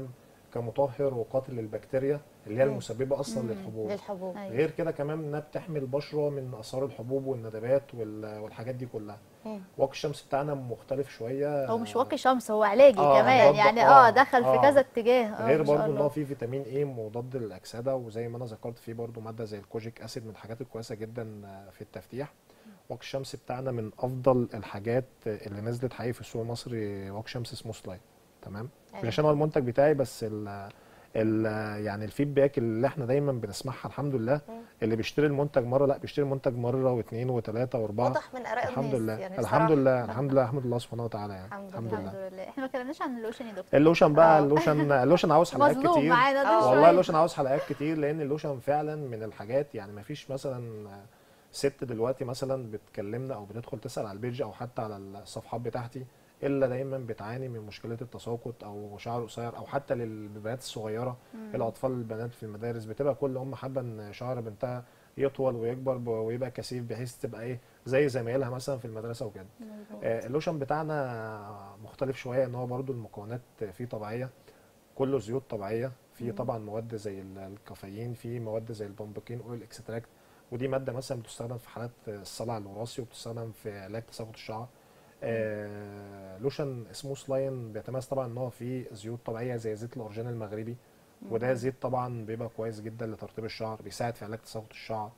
كمطهر وقاتل للبكتيريا اللي هي مم. المسببه اصلا مم. للحبوب للحبوب أيوة. غير كده كمان انها بتحمي البشره من اثار الحبوب والندبات وال- والحاجات دي كلها مم. واقي الشمس بتاعنا مختلف شويه هو مش واقي شمس هو علاجي آه، كمان مضاد- يعني آه، اه دخل في آه. كذا اتجاه اه غير ما شاء برضو ان الله. هو فيه فيتامين ايه مضاد للاكسده وزي ما انا ذكرت فيه برضو ماده زي الكوجيك اسيد من الحاجات الكويسه جدا في التفتيح واقي الشمس بتاعنا من افضل الحاجات اللي نزلت حقيقي في السوق المصري واقي شمس سموث لاين تمام مش أيوة. عشان هو المنتج بتاعي بس ال ال يعني الفيدباك اللي احنا دايما بنسمعها الحمد لله مم. اللي بيشتري المنتج مره لا بيشتري المنتج مره واثنين وثلاثه واربعه واضح من اراء الحمد الناس لله يعني الحمد بصراحة. لله الحمد لله احمد الله سبحانه وتعالى يعني الحمد الحمد الحمد لله لله احنا ما اتكلمناش عن اللوشن يا دكتور اللوشن بقى آه. اللوشن اللوشن عاوز حلقات مظلوم كتير معانا ده آه. شوية. والله اللوشن عاوز حلقات كتير لان اللوشن فعلا من الحاجات يعني ما فيش مثلا ست دلوقتي مثلا بتكلمنا او بتدخل تسال على البيج او حتى على الصفحات بتاعتي الا دايما بتعاني من مشكله التساقط او شعر قصير او حتى للبنات الصغيره الاطفال البنات في المدارس بتبقى كل ام حابه ان شعر بنتها يطول ويكبر ب- ويبقى كثيف بحيث تبقى ايه زي زمايلها مثلا في المدرسه وكده آه، اللوشن بتاعنا مختلف شويه ان هو برضو المكونات فيه طبيعيه كله زيوت طبيعيه في طبعا مواد زي ال- الكافيين في مواد زي البامبكين اويل اكستراكت ودي ماده مثلا بتستخدم في حالات الصلع الوراثي وبتستخدم في علاج تساقط الشعر آه لوشن سموث لاين بيتميز طبعا ان هو فيه زيوت طبيعيه زي زيت الارجان المغربي وده زيت طبعا بيبقى كويس جدا لترطيب الشعر بيساعد في علاج تساقط الشعر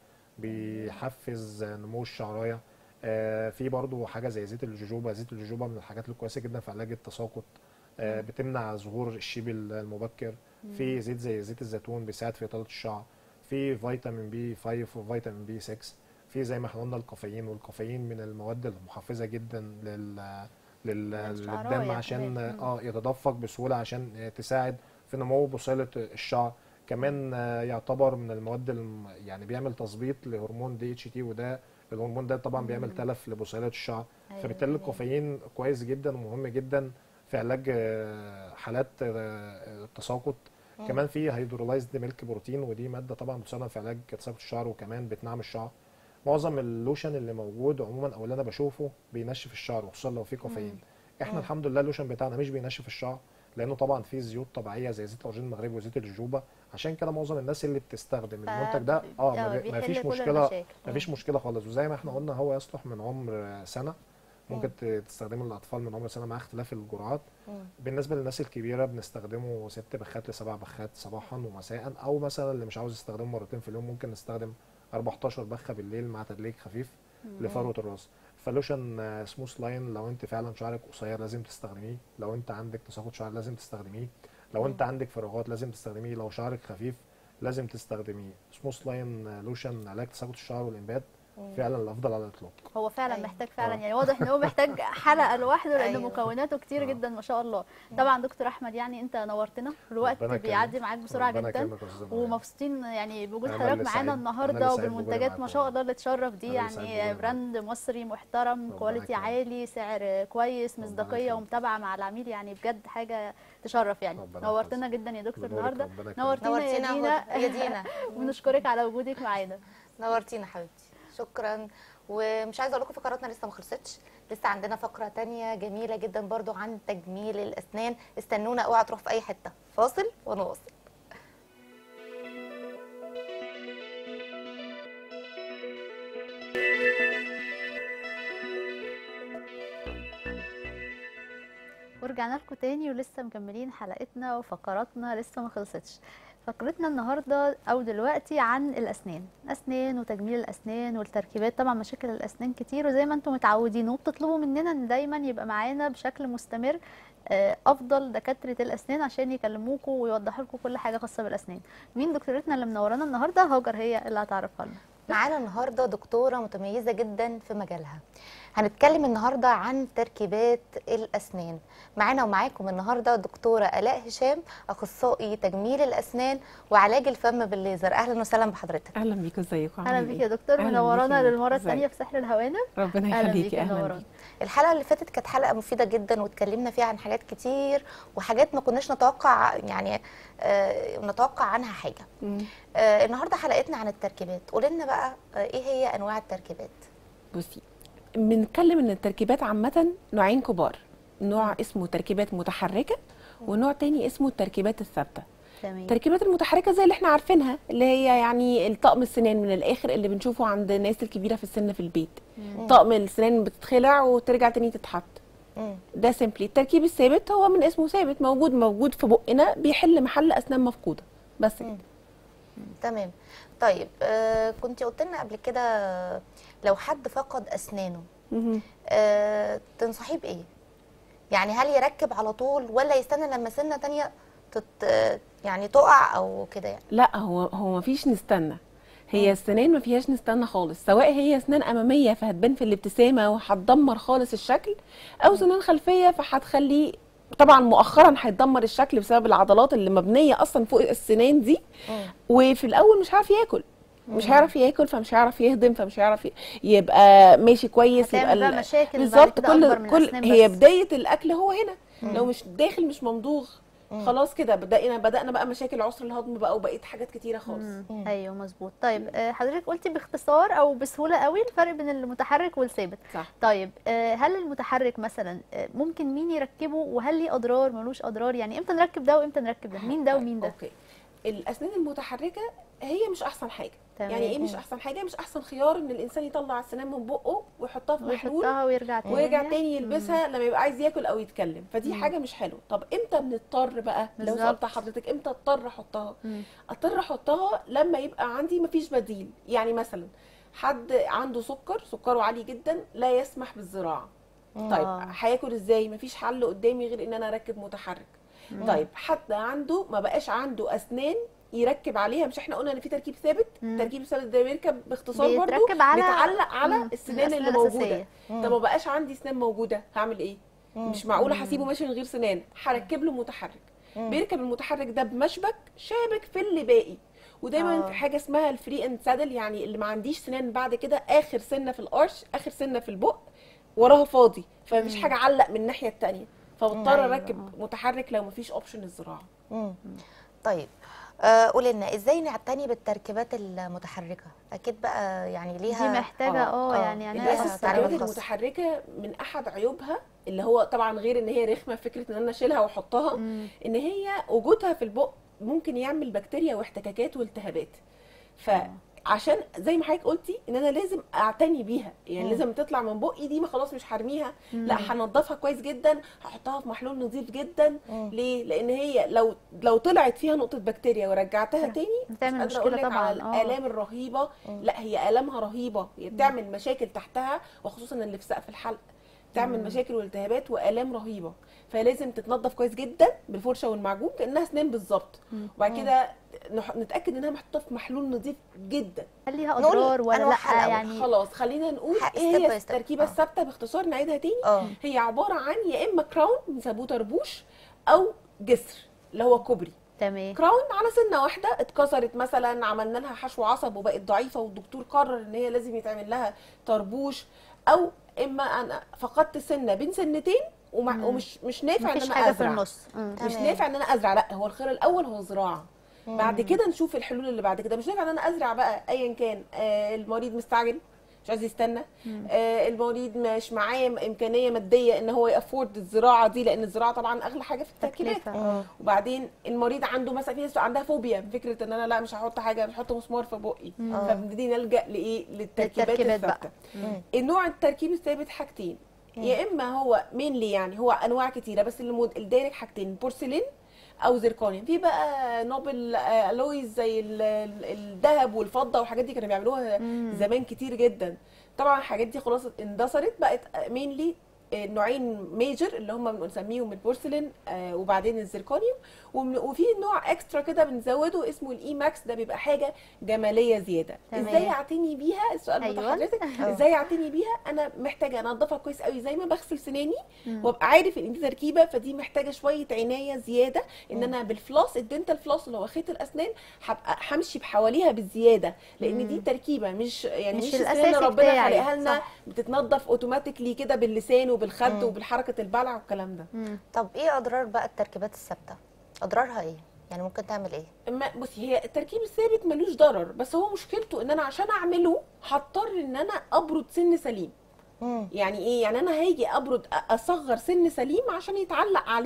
بيحفز نمو الشعرايه آه في برضو حاجه زي زيت الجوجوبا زيت الجوجوبا من الحاجات الكويسه جدا في علاج التساقط آه بتمنع ظهور الشيب المبكر في زيت زي زيت الزيتون بيساعد في اطاله الشعر في فيتامين بي 5 وفيتامين بي 6 في زي ما احنا قلنا الكافيين والكافيين من المواد المحفزه جدا لل لل للشعراية للدم عشان كمان. مم. اه يتدفق بسهوله عشان آه، تساعد في نمو بصيله الشعر كمان آه، يعتبر من المواد الم... يعني بيعمل تظبيط لهرمون دي اتش تي وده الهرمون ده طبعا بيعمل تلف لبصيله الشعر أيوة، فبالتالي جميل. الكافيين كويس جدا ومهم جدا في علاج آه، حالات آه، التساقط مم. كمان في هيدرولايزد ميلك بروتين ودي ماده طبعا بتستخدم في علاج تساقط الشعر وكمان بتنعم الشعر معظم اللوشن اللي موجود عموما او اللي انا بشوفه بينشف الشعر وخصوصا لو فيه كافيين احنا مم. الحمد لله اللوشن بتاعنا مش بينشف الشعر لانه طبعا فيه زيوت طبيعيه زي زيت الارجين المغربي وزيت الجوجوبا عشان كده معظم الناس اللي بتستخدم ف- المنتج ده اه ما, بي- ما بيحل فيش كل مشكله المشاكل. ما فيش مشكله خالص وزي ما احنا قلنا هو يصلح من عمر سنه ممكن ت- تستخدمه للاطفال من عمر سنه مع اختلاف الجرعات مم. بالنسبه للناس الكبيره بنستخدمه ست بخات لسبع بخات صباحا ومساء او مثلا اللي مش عاوز يستخدمه مرتين في اليوم ممكن نستخدم 14 بخه بالليل مع تدليك خفيف لفروه الراس فلوشن آه، سموث لاين لو انت فعلا شعرك قصير لازم تستخدميه لو انت عندك تساقط شعر لازم تستخدميه لو انت عندك فراغات لازم تستخدميه لو شعرك خفيف لازم تستخدميه سموث لاين آه، لوشن علاج تساقط الشعر والانبات فعلا الافضل على الاطلاق هو فعلا أيوة. محتاج فعلا آه. يعني واضح ان هو محتاج حلقه لوحده لان أيوة. مكوناته كتير آه. جدا ما شاء الله طبعا دكتور احمد يعني انت نورتنا الوقت ربنا بيعدي يكرمك. معاك بسرعه ربنا جدا يكرمك يا أستاذة مريم. ومبسوطين يعني بوجود أنا حضرتك اللي معانا سعيد- أنا النهارده اللي سعيد بوجودي وبالمنتجات ما معاكم شاء والله. الله اللي تشرف دي أنا اللي سعيد يعني بوجودي براند مصري محترم ربنا كواليتي يكرمك. عالي سعر كويس ربنا مصداقيه يكرمك. ومتابعه مع العميل يعني بجد حاجه تشرف يعني ربنا نورتنا جدا يا دكتور بنورك، النهارده ربنا يكرمك. نورتينا يا نورتينا دينا يا دينا ونشكرك على وجودك معانا نورتينا حبيبتي شكرا ومش عايزه اقول لكم فقراتنا لسه ما خلصتش لسه عندنا فقره تانية جميله جدا برضو عن تجميل الاسنان استنونا اوعى تروح في اي حته فاصل ونواصل ورجعنا لكم تاني ولسه مكملين حلقتنا وفقراتنا لسه ما خلصتش فقرتنا النهارده او دلوقتي عن الاسنان اسنان وتجميل الاسنان والتركيبات طبعا مشاكل الاسنان كتير وزي ما انتم متعودين وبتطلبوا مننا ان دايما يبقى معانا بشكل مستمر آه، افضل دكاتره الاسنان عشان يكلموكم ويوضحوا لكم كل حاجه خاصه بالاسنان مين دكتورتنا اللي منورانا النهارده هاجر هي اللي هتعرفها لنا معانا النهارده دكتوره متميزه جدا في مجالها هنتكلم النهارده عن تركيبات الاسنان معانا ومعاكم النهارده دكتوره الاء هشام اخصائي تجميل الاسنان وعلاج الفم بالليزر اهلا وسهلا بحضرتك اهلا بيكم ازيكم اهلا عاملين بيك إيه؟ يا دكتور أهلاً منورانا بيكي. للمره إزيك؟ الثانيه في سحر الهوانم ربنا اهلا يخليكي بيكي اهلا منورانا بيكي الحلقه اللي فاتت كانت حلقه مفيده جدا واتكلمنا فيها عن حاجات كتير وحاجات ما كناش نتوقع يعني آه نتوقع عنها حاجه مم. آه النهارده حلقتنا عن التركيبات قولي لنا بقى آه ايه هي انواع التركيبات بصي بنتكلم ان التركيبات عامه نوعين كبار نوع اسمه تركيبات متحركه ونوع تاني اسمه التركيبات الثابته تمام التركيبات المتحركه زي اللي احنا عارفينها اللي هي يعني الطقم السنان من الاخر اللي بنشوفه عند الناس الكبيره في السن في البيت طقم السنان بتتخلع وترجع تاني تتحط مم. ده سيمبلي التركيب الثابت هو من اسمه ثابت موجود موجود في بقنا بيحل محل اسنان مفقوده بس كده تمام طيب آه كنت قلت لنا قبل كده لو حد فقد اسنانه مهم. آه تنصحيه بايه يعني هل يركب على طول ولا يستنى لما سنه تانية تت يعني تقع او كده يعني لا هو هو مفيش نستنى هي السنان ما فيهاش نستنى خالص سواء هي اسنان اماميه فهتبان في الابتسامه وهتدمر خالص الشكل او سنان خلفيه فهتخليه طبعا مؤخرا هيتدمر الشكل بسبب العضلات اللي مبنيه اصلا فوق السنان دي وفي الاول مش عارف ياكل مش هيعرف ياكل فمش هيعرف يهضم فمش هيعرف ي- يبقى ماشي كويس هتعمل يبقى بقى ال- مشاكل بعد بالظبط كده أكبر كل من كل الأسنان هي بس. بدايه الاكل هو هنا لو مش داخل مش ممضوغ خلاص كده بدأنا بدأنا بقى مشاكل عسر الهضم بقى وبقيت حاجات كتيره خالص مم. ايوه مظبوط طيب آه، حضرتك قلتي باختصار او بسهوله قوي الفرق بين المتحرك والثابت صح طيب آه، هل المتحرك مثلا آه، ممكن مين يركبه وهل ليه اضرار ملوش اضرار يعني امتى نركب ده وامتى نركب ده مين ده ومين ده اوكي الاسنان المتحركه هي مش احسن حاجه تمام. يعني ايه مش احسن حاجه مش احسن خيار ان الانسان يطلع السنان من بقه ويحطها في محلول ويحطها ويرجع تاني ويرجع تاني يلبسها لما يبقى عايز ياكل او يتكلم فدي حاجه مش حلوه طب امتى بنضطر بقى لو بالظبط. سالت حضرتك امتى اضطر احطها مم. اضطر احطها لما يبقى عندي مفيش بديل يعني مثلا حد عنده سكر سكره عالي جدا لا يسمح بالزراعه طيب آه. هياكل ازاي مفيش حل قدامي غير ان انا اركب متحرك طيب حد عنده ما بقاش عنده اسنان يركب عليها مش احنا قلنا ان في تركيب ثابت مم. التركيب الثابت ده بيركب باختصار برضه بيتركب على- بيتعلق على مم. السنان اللي الأسنان موجوده الأساسية. طب ما بقاش عندي سنان موجوده هعمل ايه مش معقوله هسيبه ماشي من غير سنان هركب له متحرك بيركب المتحرك ده بمشبك شابك في اللي باقي ودايما آه. في حاجه اسمها الفري اند سادل يعني اللي ما عنديش سنان بعد كده اخر سنه في القرش اخر سنه في البق وراها فاضي فمفيش حاجه علق من الناحيه التانية فبضطر أيوة. اركب متحرك لو مفيش اوبشن الزراعه مم. طيب آه قولي لنا ازاي نعتني بالتركيبات المتحركه اكيد بقى يعني دي ليها محتاجه اه آه. يعني يعني ليها أنا الناس تعليمات التركيبات خاصة. المتحركه من احد عيوبها اللي هو طبعا غير ان هي رخمه فكره ان انا اشيلها واحطها مم. ان هي وجودها في البق ممكن يعمل بكتيريا واحتكاكات والتهابات فعشان زي ما حضرتك قلتي ان انا لازم اعتني بيها يعني لازم تطلع من بقي دي ما خلاص مش هرميها لا هنضفها كويس جدا هحطها في محلول نظيف جدا ليه لان هي لو لو طلعت فيها نقطه بكتيريا ورجعتها تاني مش بتعمل قادرة مشكلة أقول لك طبعاً، على آه. الالام الرهيبه لا هي الامها رهيبه هي بتعمل مشاكل تحتها وخصوصا اللي في سقف الحلق تعمل مشاكل والتهابات والام رهيبه فلازم تتنضف كويس جدا بالفرشه والمعجون كانها اسنان بالظبط وبعد كده نح- نتاكد انها محطوطه في محلول نظيف جدا هل ليها نقول اضرار ولا أنواعها لا الأول. يعني خلاص خلينا نقول ح- ايه step هي by step. التركيبه آه. الثابته باختصار نعيدها تاني اه هي عباره عن يا اما كراون بنسموه طربوش او جسر اللي هو كوبري تمام كراون على سنه واحده اتكسرت مثلا عملنا لها حشو عصب وبقت ضعيفه والدكتور قرر ان هي لازم يتعمل لها طربوش او اما انا فقدت سنه بين سنتين ومع ومش مش نافع ان مفيش انا حاجه في ازرع النص مم. مش تمام. نافع ان انا ازرع لا هو الخيار الاول هو الزراعه بعد كده نشوف الحلول اللي بعد كده مش نافع ان انا ازرع بقى ايا كان آه المريض مستعجل مش عايز يستنى آه المريض مش معاه امكانيه ماديه ان هو يافورد الزراعه دي لان الزراعه طبعا اغلى حاجه في التركيبات تكلفة، آه. وبعدين المريض عنده مثلا في ناس عندها فوبيا من فكره ان انا لا مش هحط حاجه مش هحط مسمار في بقي فبنبتدي نلجا لايه للتركيبات للتركيبات بقى. الثابته النوع التركيب الثابت حاجتين يا اما هو مينلي يعني هو انواع كتيره بس المود الدارج حاجتين بورسلين او زركونيوم في بقى نوبل آه، الويز زي ال- ال- الذهب والفضه والحاجات دي كانوا بيعملوها زمان كتير جدا طبعا الحاجات دي خلاص اندثرت بقت مينلي نوعين ميجر اللي هم بنسميهم البورسلين آه وبعدين الزركونيوم ومن- وفي نوع اكسترا كده بنزوده اسمه الاي ماكس ده بيبقى حاجه جماليه زياده تمام. ازاي اعتني بيها السؤال أيوة. بتاع حضرتك ازاي اعتني بيها انا محتاجه انضفها كويس قوي زي ما بغسل سناني وابقى عارف ان دي تركيبه فدي محتاجه شويه عنايه زياده ان انا بالفلوس الدنتال فلوس اللي هو خيط الاسنان هبقى همشي بحواليها بالزياده لان دي تركيبه مش يعني مش مش, الأساسي الاسنان ربنا بتاعي. خلقها لنا صح. بتتنضف اوتوماتيكلي كده باللسان وبالخد وبالحركه البلع والكلام ده مم. طب ايه اضرار بقى التركيبات الثابته اضرارها ايه يعني ممكن تعمل ايه ما بصي هي التركيب الثابت ملوش ضرر بس هو مشكلته ان انا عشان اعمله هضطر ان انا ابرد سن سليم مم. يعني ايه يعني انا هاجي ابرد أ- اصغر سن سليم عشان يتعلق عليه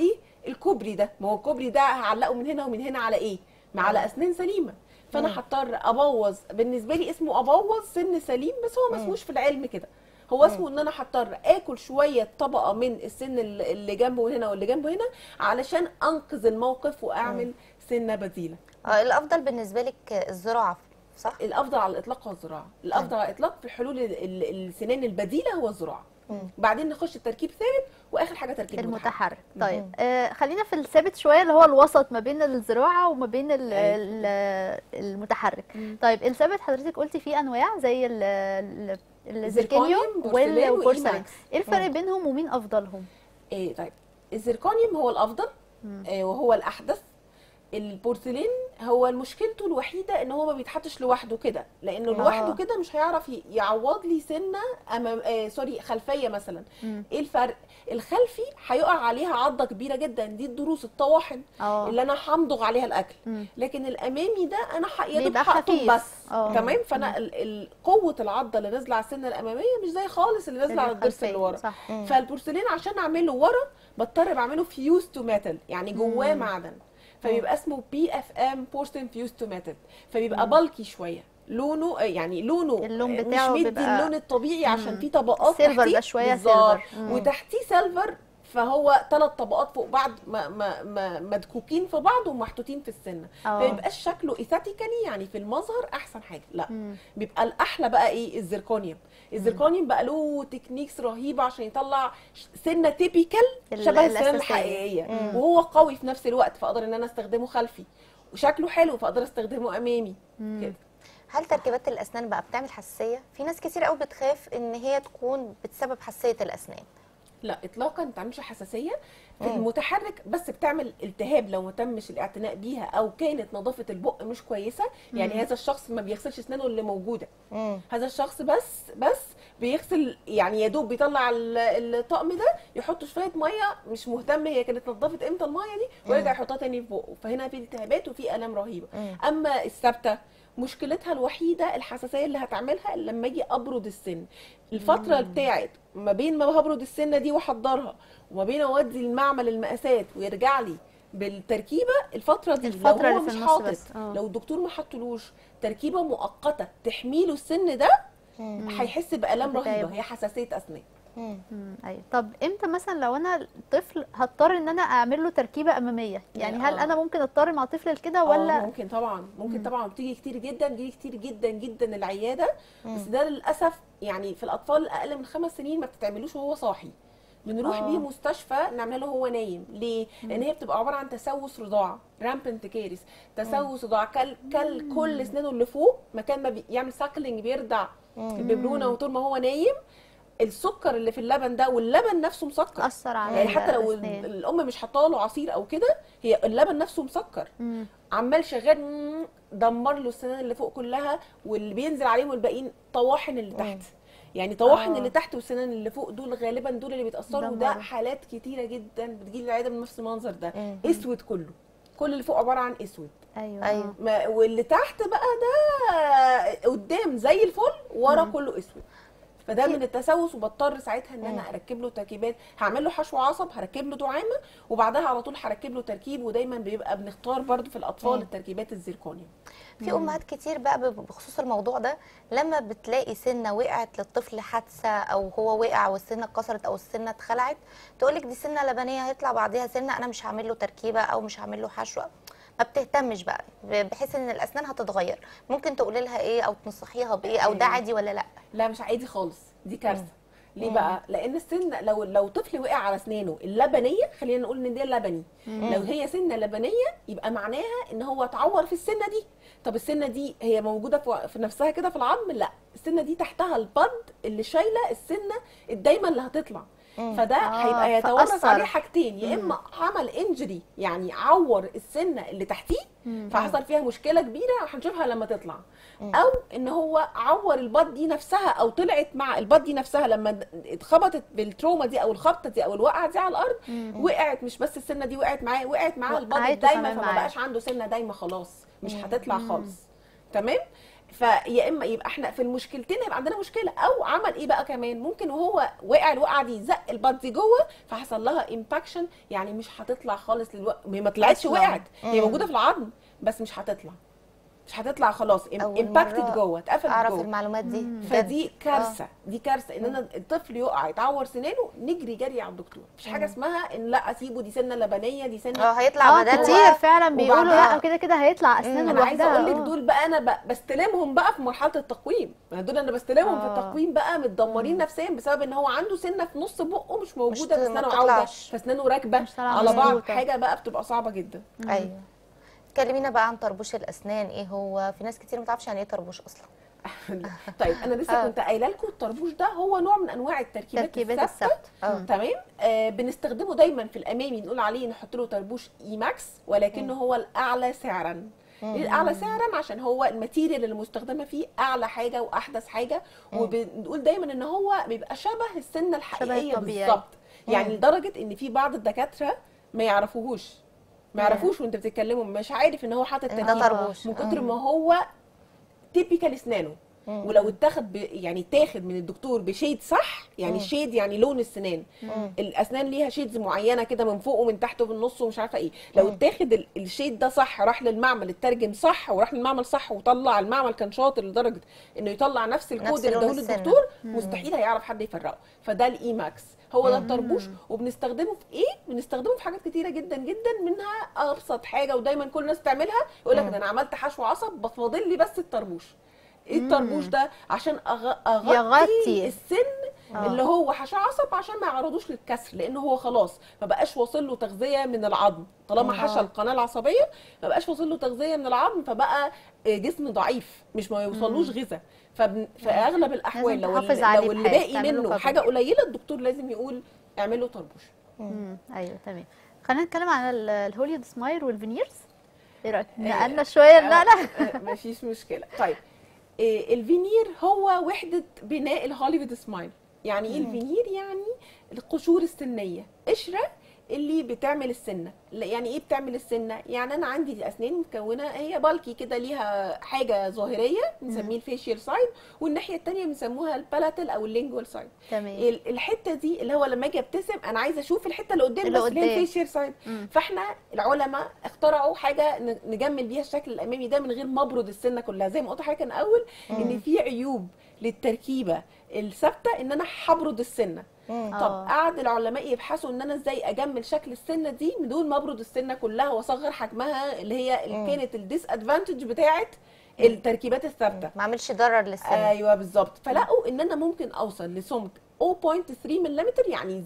الكوبري ده ما هو الكوبري ده هعلقه من هنا ومن هنا على ايه ما على اسنان سليمه فانا هضطر ابوظ بالنسبه لي اسمه ابوظ سن سليم بس هو ما اسموش في العلم كده هو اسمه ان انا هضطر اكل شويه طبقه من السن اللي اللي جنبه هنا واللي جنبه هنا علشان انقذ الموقف واعمل سنه بديله آه، الافضل بالنسبه لك الزراعه صح الافضل على الاطلاق هو الزراعه الافضل على الاطلاق في الحلول ال- ال- السنان البديله هو الزراعه بعدين نخش التركيب ثابت واخر حاجه تركيب متحرك المتحرك طيب آه خلينا في الثابت شويه اللي هو الوسط ما بين الزراعه وما بين ال- أيوة. ال- المتحرك طيب الثابت حضرتك قلتي فيه انواع زي ال- ال- الزيركونيوم زيركونيوم، بورسلين والبورسلين وإيماكس. ايه الفرق بينهم ومين افضلهم إيه طيب الزيركونيوم هو الافضل آه وهو الاحدث البورسلين هو مشكلته الوحيده ان هو ما بيتحطش لوحده كده لانه آه. لوحده كده مش هيعرف ي- يعوض لي سنه امام آه سوري خلفيه مثلا ايه الفرق الخلفي هيقع عليها عضه كبيره جدا دي الضروس الطواحن اه اللي انا همضغ عليها الاكل مم. لكن الامامي ده انا ح- يا دوب بيبقى هقطم خفيف. بس آه. تمام فانا ال- ال- قوه العضه اللي نازله على السنه الاماميه مش زي خالص اللي نازله على الضرس اللي ورا صح فالبورسلين عشان اعمله ورا بضطر بعمله فيوز تو ميتال يعني جواه معدن فبيبقى اسمه بي اف ام بورسلين فيوز تو ميتال فبيبقى بالكي شويه لونه آه، يعني لونه اللون آه، بتاعه مش مدي بيبقى- اللون الطبيعي عشان في طبقات سيلفر تحتيه ده شوية بالظبط. سيلفر. مم. وتحتيه سيلفر فهو ثلاث طبقات فوق بعض ما ما ما مدكوكين في بعض ومحطوطين في السنه آه. ما يبقاش شكله ايثاتيكالي يعني في المظهر احسن حاجه لا مم. بيبقى الاحلى بقى ايه الزركونيوم الزركونيوم بقى له تكنيكس رهيبه عشان يطلع ش- سنه تيبيكال ال- شبه السنه الأساسية. الحقيقيه وهو قوي في نفس الوقت فاقدر ان انا استخدمه خلفي وشكله حلو فاقدر استخدمه امامي كده هل تركيبات الاسنان بقى بتعمل حساسيه في ناس كتير قوي بتخاف ان هي تكون بتسبب حساسيه الاسنان لا اطلاقا ما بتعملش حساسيه في المتحرك بس بتعمل التهاب لو ما تمش الاعتناء بيها او كانت نظافه البق مش كويسه يعني هذا الشخص ما بيغسلش اسنانه اللي موجوده مم. هذا الشخص بس بس بيغسل يعني يا دوب بيطلع ال- الطقم ده يحط شويه ميه مش مهتم هي كانت نظفت امتى الميه دي ويرجع يحطها تاني في بقه فهنا في التهابات وفي الام رهيبه مم. اما الثابته مشكلتها الوحيده الحساسيه اللي هتعملها لما اجي ابرد السن الفتره بتاعت ما بين ما هبرد السنه دي واحضرها وما بين اودي المعمل المقاسات ويرجع لي بالتركيبه الفتره دي الفترة لو هو اللي في مش النص حاطط بس. آه. لو الدكتور ما حطلوش تركيبه مؤقته تحميله السن ده هيحس بالام بتعب. رهيبه هي حساسيه اسنان مم. مم، ايوه طب امتى مثلا لو انا طفل هضطر ان انا اعمل له تركيبه اماميه يعني هل آه. انا ممكن اضطر مع طفل لكده ولا ولا ممكن طبعا ممكن طبعا بتيجي كتير جدا بتيجي كتير جدا جدا العياده بس ده للاسف يعني في الاطفال الاقل من خمس سنين ما بتتعملوش وهو صاحي بنروح آه. بيه مستشفى نعمل له هو نايم ليه لان هي بتبقى عباره عن تسوس رضاعه رامبنت كيرس تسوس رضاعه كل كل كل اسنانه اللي فوق مكان ما بيعمل ساكلينج بيرضع الببرونه وطول ما هو نايم السكر اللي في اللبن ده واللبن نفسه مسكر اثر على يعني حتى لو الأسنان؟ الام مش حاطه له عصير او كده هي اللبن نفسه مسكر مم. عمال شغال مم، دمر له السنان اللي فوق كلها واللي بينزل عليهم الباقيين طواحن اللي تحت يعني طواحن آه. اللي تحت والسنان اللي فوق دول غالبا دول اللي بيتاثروا وده دمروا. حالات كتيره جدا بتجي العياده من نفس المنظر ده مم. اسود كله كل اللي فوق عباره عن اسود ايوه أيوة. آه. ما واللي تحت بقى ده قدام زي الفل ورا كله اسود فده من التسوس وبضطر ساعتها ان انا اركب له تركيبات هعمل له حشو عصب هركب له دعامه وبعدها على طول هركب له تركيب ودايما بيبقى بنختار برضو في الاطفال التركيبات الزيركونيوم في امهات كتير بقى ب- بخصوص الموضوع ده لما بتلاقي سنه وقعت للطفل حادثه او هو وقع والسنه اتكسرت او السنه اتخلعت تقولك دي سنه لبنيه هيطلع بعديها سنه انا مش هعمل له تركيبه او مش هعمل له حشو ما بتهتمش بقى ب- بحيث ان الاسنان هتتغير ممكن تقولي لها ايه او تنصحيها بايه او ده عادي ولا لا لا مش عادي خالص دي كارثه ليه بقى لان السن لو لو طفل وقع على اسنانه اللبنيه خلينا نقول ان دي لبني لو هي سنه لبنيه يبقى معناها ان هو اتعور في السنه دي طب السنه دي هي موجوده في في نفسها كده في العظم لا السنه دي تحتها البد اللي شايله السنه الدايمه اللي هيطلع فده آه، هيبقى يتورث فأثر. عليه حاجتين يا اما عمل انجري يعني عور السنه اللي تحتيه فحصل فيها مشكله كبيره هنشوفها لما تطلع او ان هو عور البط دي نفسها او طلعت مع البط دي نفسها لما د- اتخبطت بالتروما دي او الخبطه دي او الوقعه دي على الارض وقعت مش بس السنه دي وقعت معاه وقعت معاه البط وقعته الدايمه كمان فما معاه. بقاش عنده سنه دايمه خلاص مش هتطلع خالص تمام فيا اما يبقى احنا في المشكلتين هيبقى عندنا مشكله او عمل ايه بقى كمان ممكن وهو واقع الوقعه دي زق البط دي جوه فحصل لها امباكشن يعني مش هتطلع خالص للوقت هي ما طلعتش أصلاً. وقعت هي مم. موجوده في العظم بس مش هتطلع مش هتطلع خلاص أول امباكتد مرة جوه اتقفلت اعرف جوه المعلومات دي بجد. فدي كارثه دي كارثه ان انا الطفل يقع يتعور سنانه نجري جري على الدكتور مفيش حاجه اسمها ان لا اسيبه دي سنه لبنيه دي سنه اه هيطلع اه بدل كتير فعلا بيقولوا وبعدها- لا وكده كده هيطلع اسنانه انا عايزه لوحدها اقول لك آه. دول بقى انا ب- بستلمهم بقى في مرحله التقويم ما دول انا بستلمهم في آه. التقويم بقى متدمرين نفسيا بسبب ان هو عنده سنه في نص بقه مش موجوده مش- في ما اسنانه عوده بتطلعش. فاسنانه راكبه مش طالعة على بعض مظبوطة. حاجه بقى بتبقى صعبه جدا ايوه كلمينا بقى عن طربوش الاسنان ايه هو في ناس كتير ما تعرفش يعني ايه طربوش اصلا طيب انا لسه آه. كنت قايله لكم الطربوش ده هو نوع من انواع التركيبات تركيبات الثابته الثبت اه تمام آه بنستخدمه دايما في الامامي نقول عليه نحط له طربوش اي ماكس ولكنه هو الاعلى سعرا ليه الاعلى سعرا عشان هو الماتيريال اللي مستخدمه فيه اعلى حاجه واحدث حاجه وبنقول دايما ان هو بيبقى شبه السنه الحقيقيه الطبيعي. بالظبط يعني لدرجه ان في بعض الدكاتره ما يعرفوهوش ما يعرفوش وانت بتتكلموا مش عارف ان هو حاطط إن ده تركيبة. طربوش. من كتر ما هو تيبيكال اسنانه ولو اتاخد ب... يعني تاخد من الدكتور بشيد صح يعني الشيد يعني لون السنان الاسنان ليها شيدز معينه كده من فوق ومن تحت ومن النص ومش عارفه ايه لو اتاخد ال- الشيد ده صح راح للمعمل اترجم صح وراح للمعمل صح وطلع المعمل كان شاطر لدرجه انه يطلع نفس الكود نفس اللي لون اداهوله السنة. الدكتور مستحيل هيعرف حد يفرقه فده الاي ماكس هو ده الطربوش وبنستخدمه في ايه بنستخدمه في حاجات كتيره جدا جدا منها ابسط حاجه ودايما كل الناس تعملها يقول لك ده انا عملت حشو عصب بس فاضل لي بس الطربوش ايه الطربوش ده عشان أغ... اغطي يغطي. السن آه. اللي هو حشو عصب عشان ما يعرضوش للكسر لان هو خلاص ما بقاش واصل له تغذيه من العظم طالما حشى القناه العصبيه ما بقاش واصل له تغذيه من العظم فبقى جسم ضعيف مش ما يوصلوش غذاء ففي اغلب الاحوال لازم لو تحافظ ال- عليه لو اللي بحاجة، باقي تعمله منه cover. حاجه قليله الدكتور لازم يقول اعمله طربوش مم. ايوه تمام خلينا نتكلم عن ال- الهوليود سمايل والفينيرز ايه رايك نقلنا شويه لا لا آه، مفيش مشكله طيب آه، الفينير هو وحده بناء الهوليوود سمايل يعني ايه الفينير يعني القشور السنيه قشره اللي بتعمل السنه لا، يعني ايه بتعمل السنه يعني انا عندي الاسنان مكونه هي بالكي كده ليها حاجه ظاهريه بنسميه الفيشيال سايد والناحيه الثانيه بنسموها البالاتال او اللينجوال سايد تمام ال- الحته دي اللي هو لما اجي ابتسم انا عايزه اشوف الحته اللي قدام اللي بس اللي هي قدام. الفيشيال سايد فاحنا العلماء اخترعوا حاجه ن- نجمل بيها الشكل الامامي ده من غير ما ابرد السنه كلها زي ما قلت حضرتك كان اول ان في عيوب للتركيبه الثابته ان انا هبرد السنه طب آه. قعد العلماء يبحثوا ان انا ازاي اجمل شكل السنه دي من دون ما ابرد السنه كلها واصغر حجمها اللي هي اللي كانت الديس ادفانتج بتاعه التركيبات الثابته ما اعملش ضرر للسنه ايوه بالظبط فلقوا ان انا ممكن اوصل لسمك 0.3 ملم يعني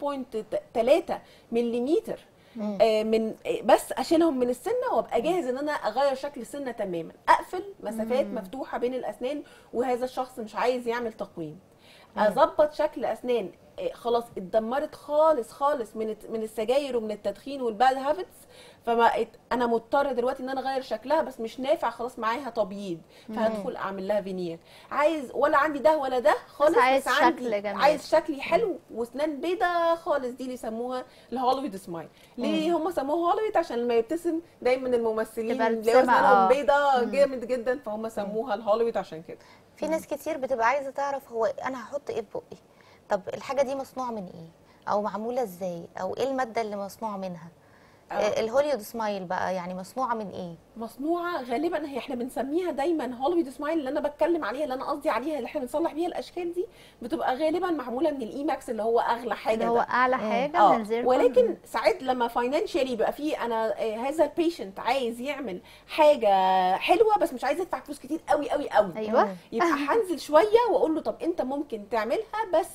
0.3 ملم آه، من آه، بس اشيلهم من السنه وابقى جاهز ان انا اغير شكل السنه تماما اقفل مسافات مفتوحه بين الاسنان وهذا الشخص مش عايز يعمل تقويم اظبط شكل اسنان آه، خلاص اتدمرت خالص خالص من الت- من السجاير ومن التدخين والباد هابتس فما ات- انا مضطره دلوقتي ان انا اغير شكلها بس مش نافع خلاص معاها تبييض فهدخل اعمل لها فينير عايز ولا عندي ده ولا ده خالص عايز بس عندي شكل جميل. عايز شكلي حلو واسنان بيضه خالص دي اللي يسموها الهوليوود سمايل ليه هم سموها هوليوود عشان لما يبتسم دايما الممثلين تبقى اللي الابتسامة، اسنانهم آه. بيضه جامد جدا فهم سموها الهوليوود عشان كده في ناس كتير بتبقى عايزه تعرف هو انا هحط ايه في بقي طب الحاجه دي مصنوعه من ايه او معموله ازاي او ايه الماده اللي مصنوعه منها آه. الهوليود سمايل بقى يعني مصنوعه من ايه مصنوعه غالبا هي احنا بنسميها دايما هوليوود سمايل اللي انا بتكلم عليها اللي انا قصدي عليها اللي احنا بنصلح بيها الاشكال دي بتبقى غالبا معموله من الاي ماكس اللي هو اغلى حاجه اللي هو ده. اعلى حاجه اه من الزيركون ولكن ساعات لما فاينانشالي يبقى في انا آه، هذا البيشنت عايز يعمل حاجه حلوه بس مش عايز يدفع فلوس كتير قوي قوي قوي ايوه يبقى هنزل شويه واقول له طب انت ممكن تعملها بس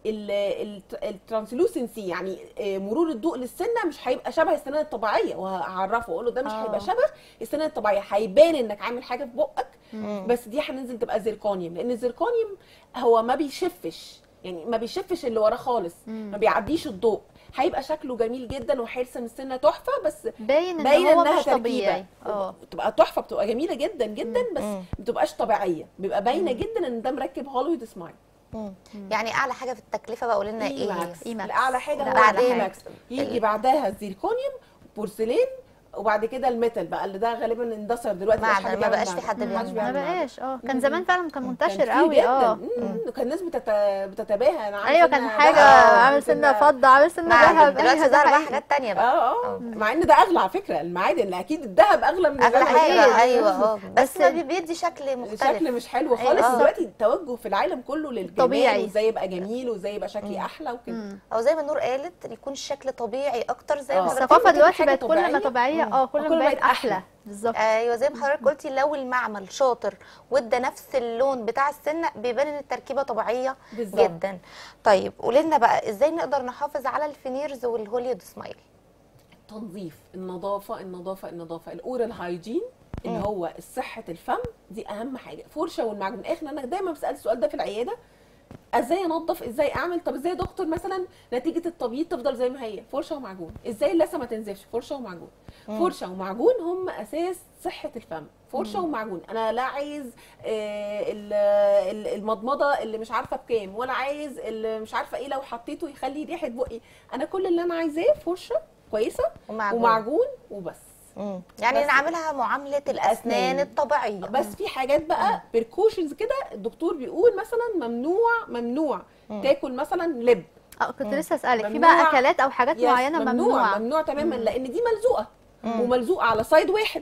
الترانسلوسنسي يعني آه، مرور الضوء للسنه مش هيبقى شبه السنان الطبيعيه وهعرفه واقول له ده مش آه. هيبقى شبه السنان الطبيعيه هيبان انك عامل حاجه في بقك بس دي هننزل تبقى زيركونيوم لان الزيركونيوم هو ما بيشفش يعني ما بيشفش اللي وراه خالص ما بيعديش الضوء هيبقى شكله جميل جدا وهيرسم السنه تحفه بس باين ان باين هو انها مش طبيعي تركيبه اه بتبقى تحفه بتبقى جميله جدا جدا بس مم. ما بتبقاش طبيعيه بيبقى باينه جدا ان ده مركب هوليوود سمايل مم. يعني اعلى حاجه في التكلفه بقى قولنا ايه ماكس إي ماكس. الاعلى حاجه هو بعدين. الاي ماكس يجي بعدها الزيركونيوم بورسلين وبعد كده الميتال بقى اللي ده غالبا اندثر دلوقتي مبقاش معدن، حد ما بيعمل بقاش في معدن. حد محدش بيعمل ما بيعمل معدن. بقاش اه كان مم. زمان فعلا كان كان منتشر كتير قوي جدا اه مم. كان الناس بتت... بتتباهى انا عامل ايوه سنة كان حاجه ذهب، عامل سنه فضه عامل سنه معدن ذهب دلوقتي أيوة، ده ظهر بقى حقيقي. حاجات تانية بقى اه اه مع ان ده اغلى على فكره المعادن اكيد الذهب اغلى من اغلى الذهب. حاجه أكيد. ايوه اه بس بس ما بي- بيدي شكل مختلف الشكل مش حلو أيوة. خالص آه. دلوقتي التوجه في العالم كله للجمال طبيعي. وازاي يبقى جميل وازاي يبقى شكلي احلى وكده مم. او زي ما نور قالت يكون الشكل طبيعي اكتر زي آه. ما حضرتك الثقافه كل دلوقتي حاجة بقت كل ما طبيعية. طبيعيه اه كل وكل ما ما بقت بقت احلى أحلى. بالظبط ايوه زي ما حضرتك قلتي لو المعمل شاطر وادى نفس اللون بتاع السنه بيبان ان التركيبه طبيعيه بالظبط. جدا طيب قولي لنا بقى ازاي نقدر نحافظ على الفينيرز والهوليود سمايل تنظيف النظافه النظافه النظافه الاورال هايجين اللي مم. هو صحه الفم دي اهم حاجه فرشه والمعجون اخر انا دايما بسال السؤال ده في العياده ازاي انظف ازاي اعمل طب ازاي يا دكتور مثلا نتيجه التبييض تفضل زي ما هي فرشه ومعجون ازاي اللثه ما تنزفش فرشه ومعجون فرشه ومعجون هم اساس صحه الفم فرشه ومعجون انا لا عايز آه، ال- ال- المضمضه اللي مش عارفه بكام ولا عايز اللي مش عارفه ايه لو حطيته يخلي ريحه بقي انا كل اللي انا عايزاه فرشه كويسه ومعجون. ومعجون وبس مم. يعني بس- نعملها معامله الاسنان الأسنان. الطبيعيه بس في حاجات بقى بريكوشنز كده الدكتور بيقول مثلا ممنوع ممنوع تاكل مثلا لب اه كنت لسه اسالك في ممنوع. بقى اكلات او حاجات يس، معينه ممنوعه ممنوع تماما لان دي ملزوقه وملزوقه على سايد واحد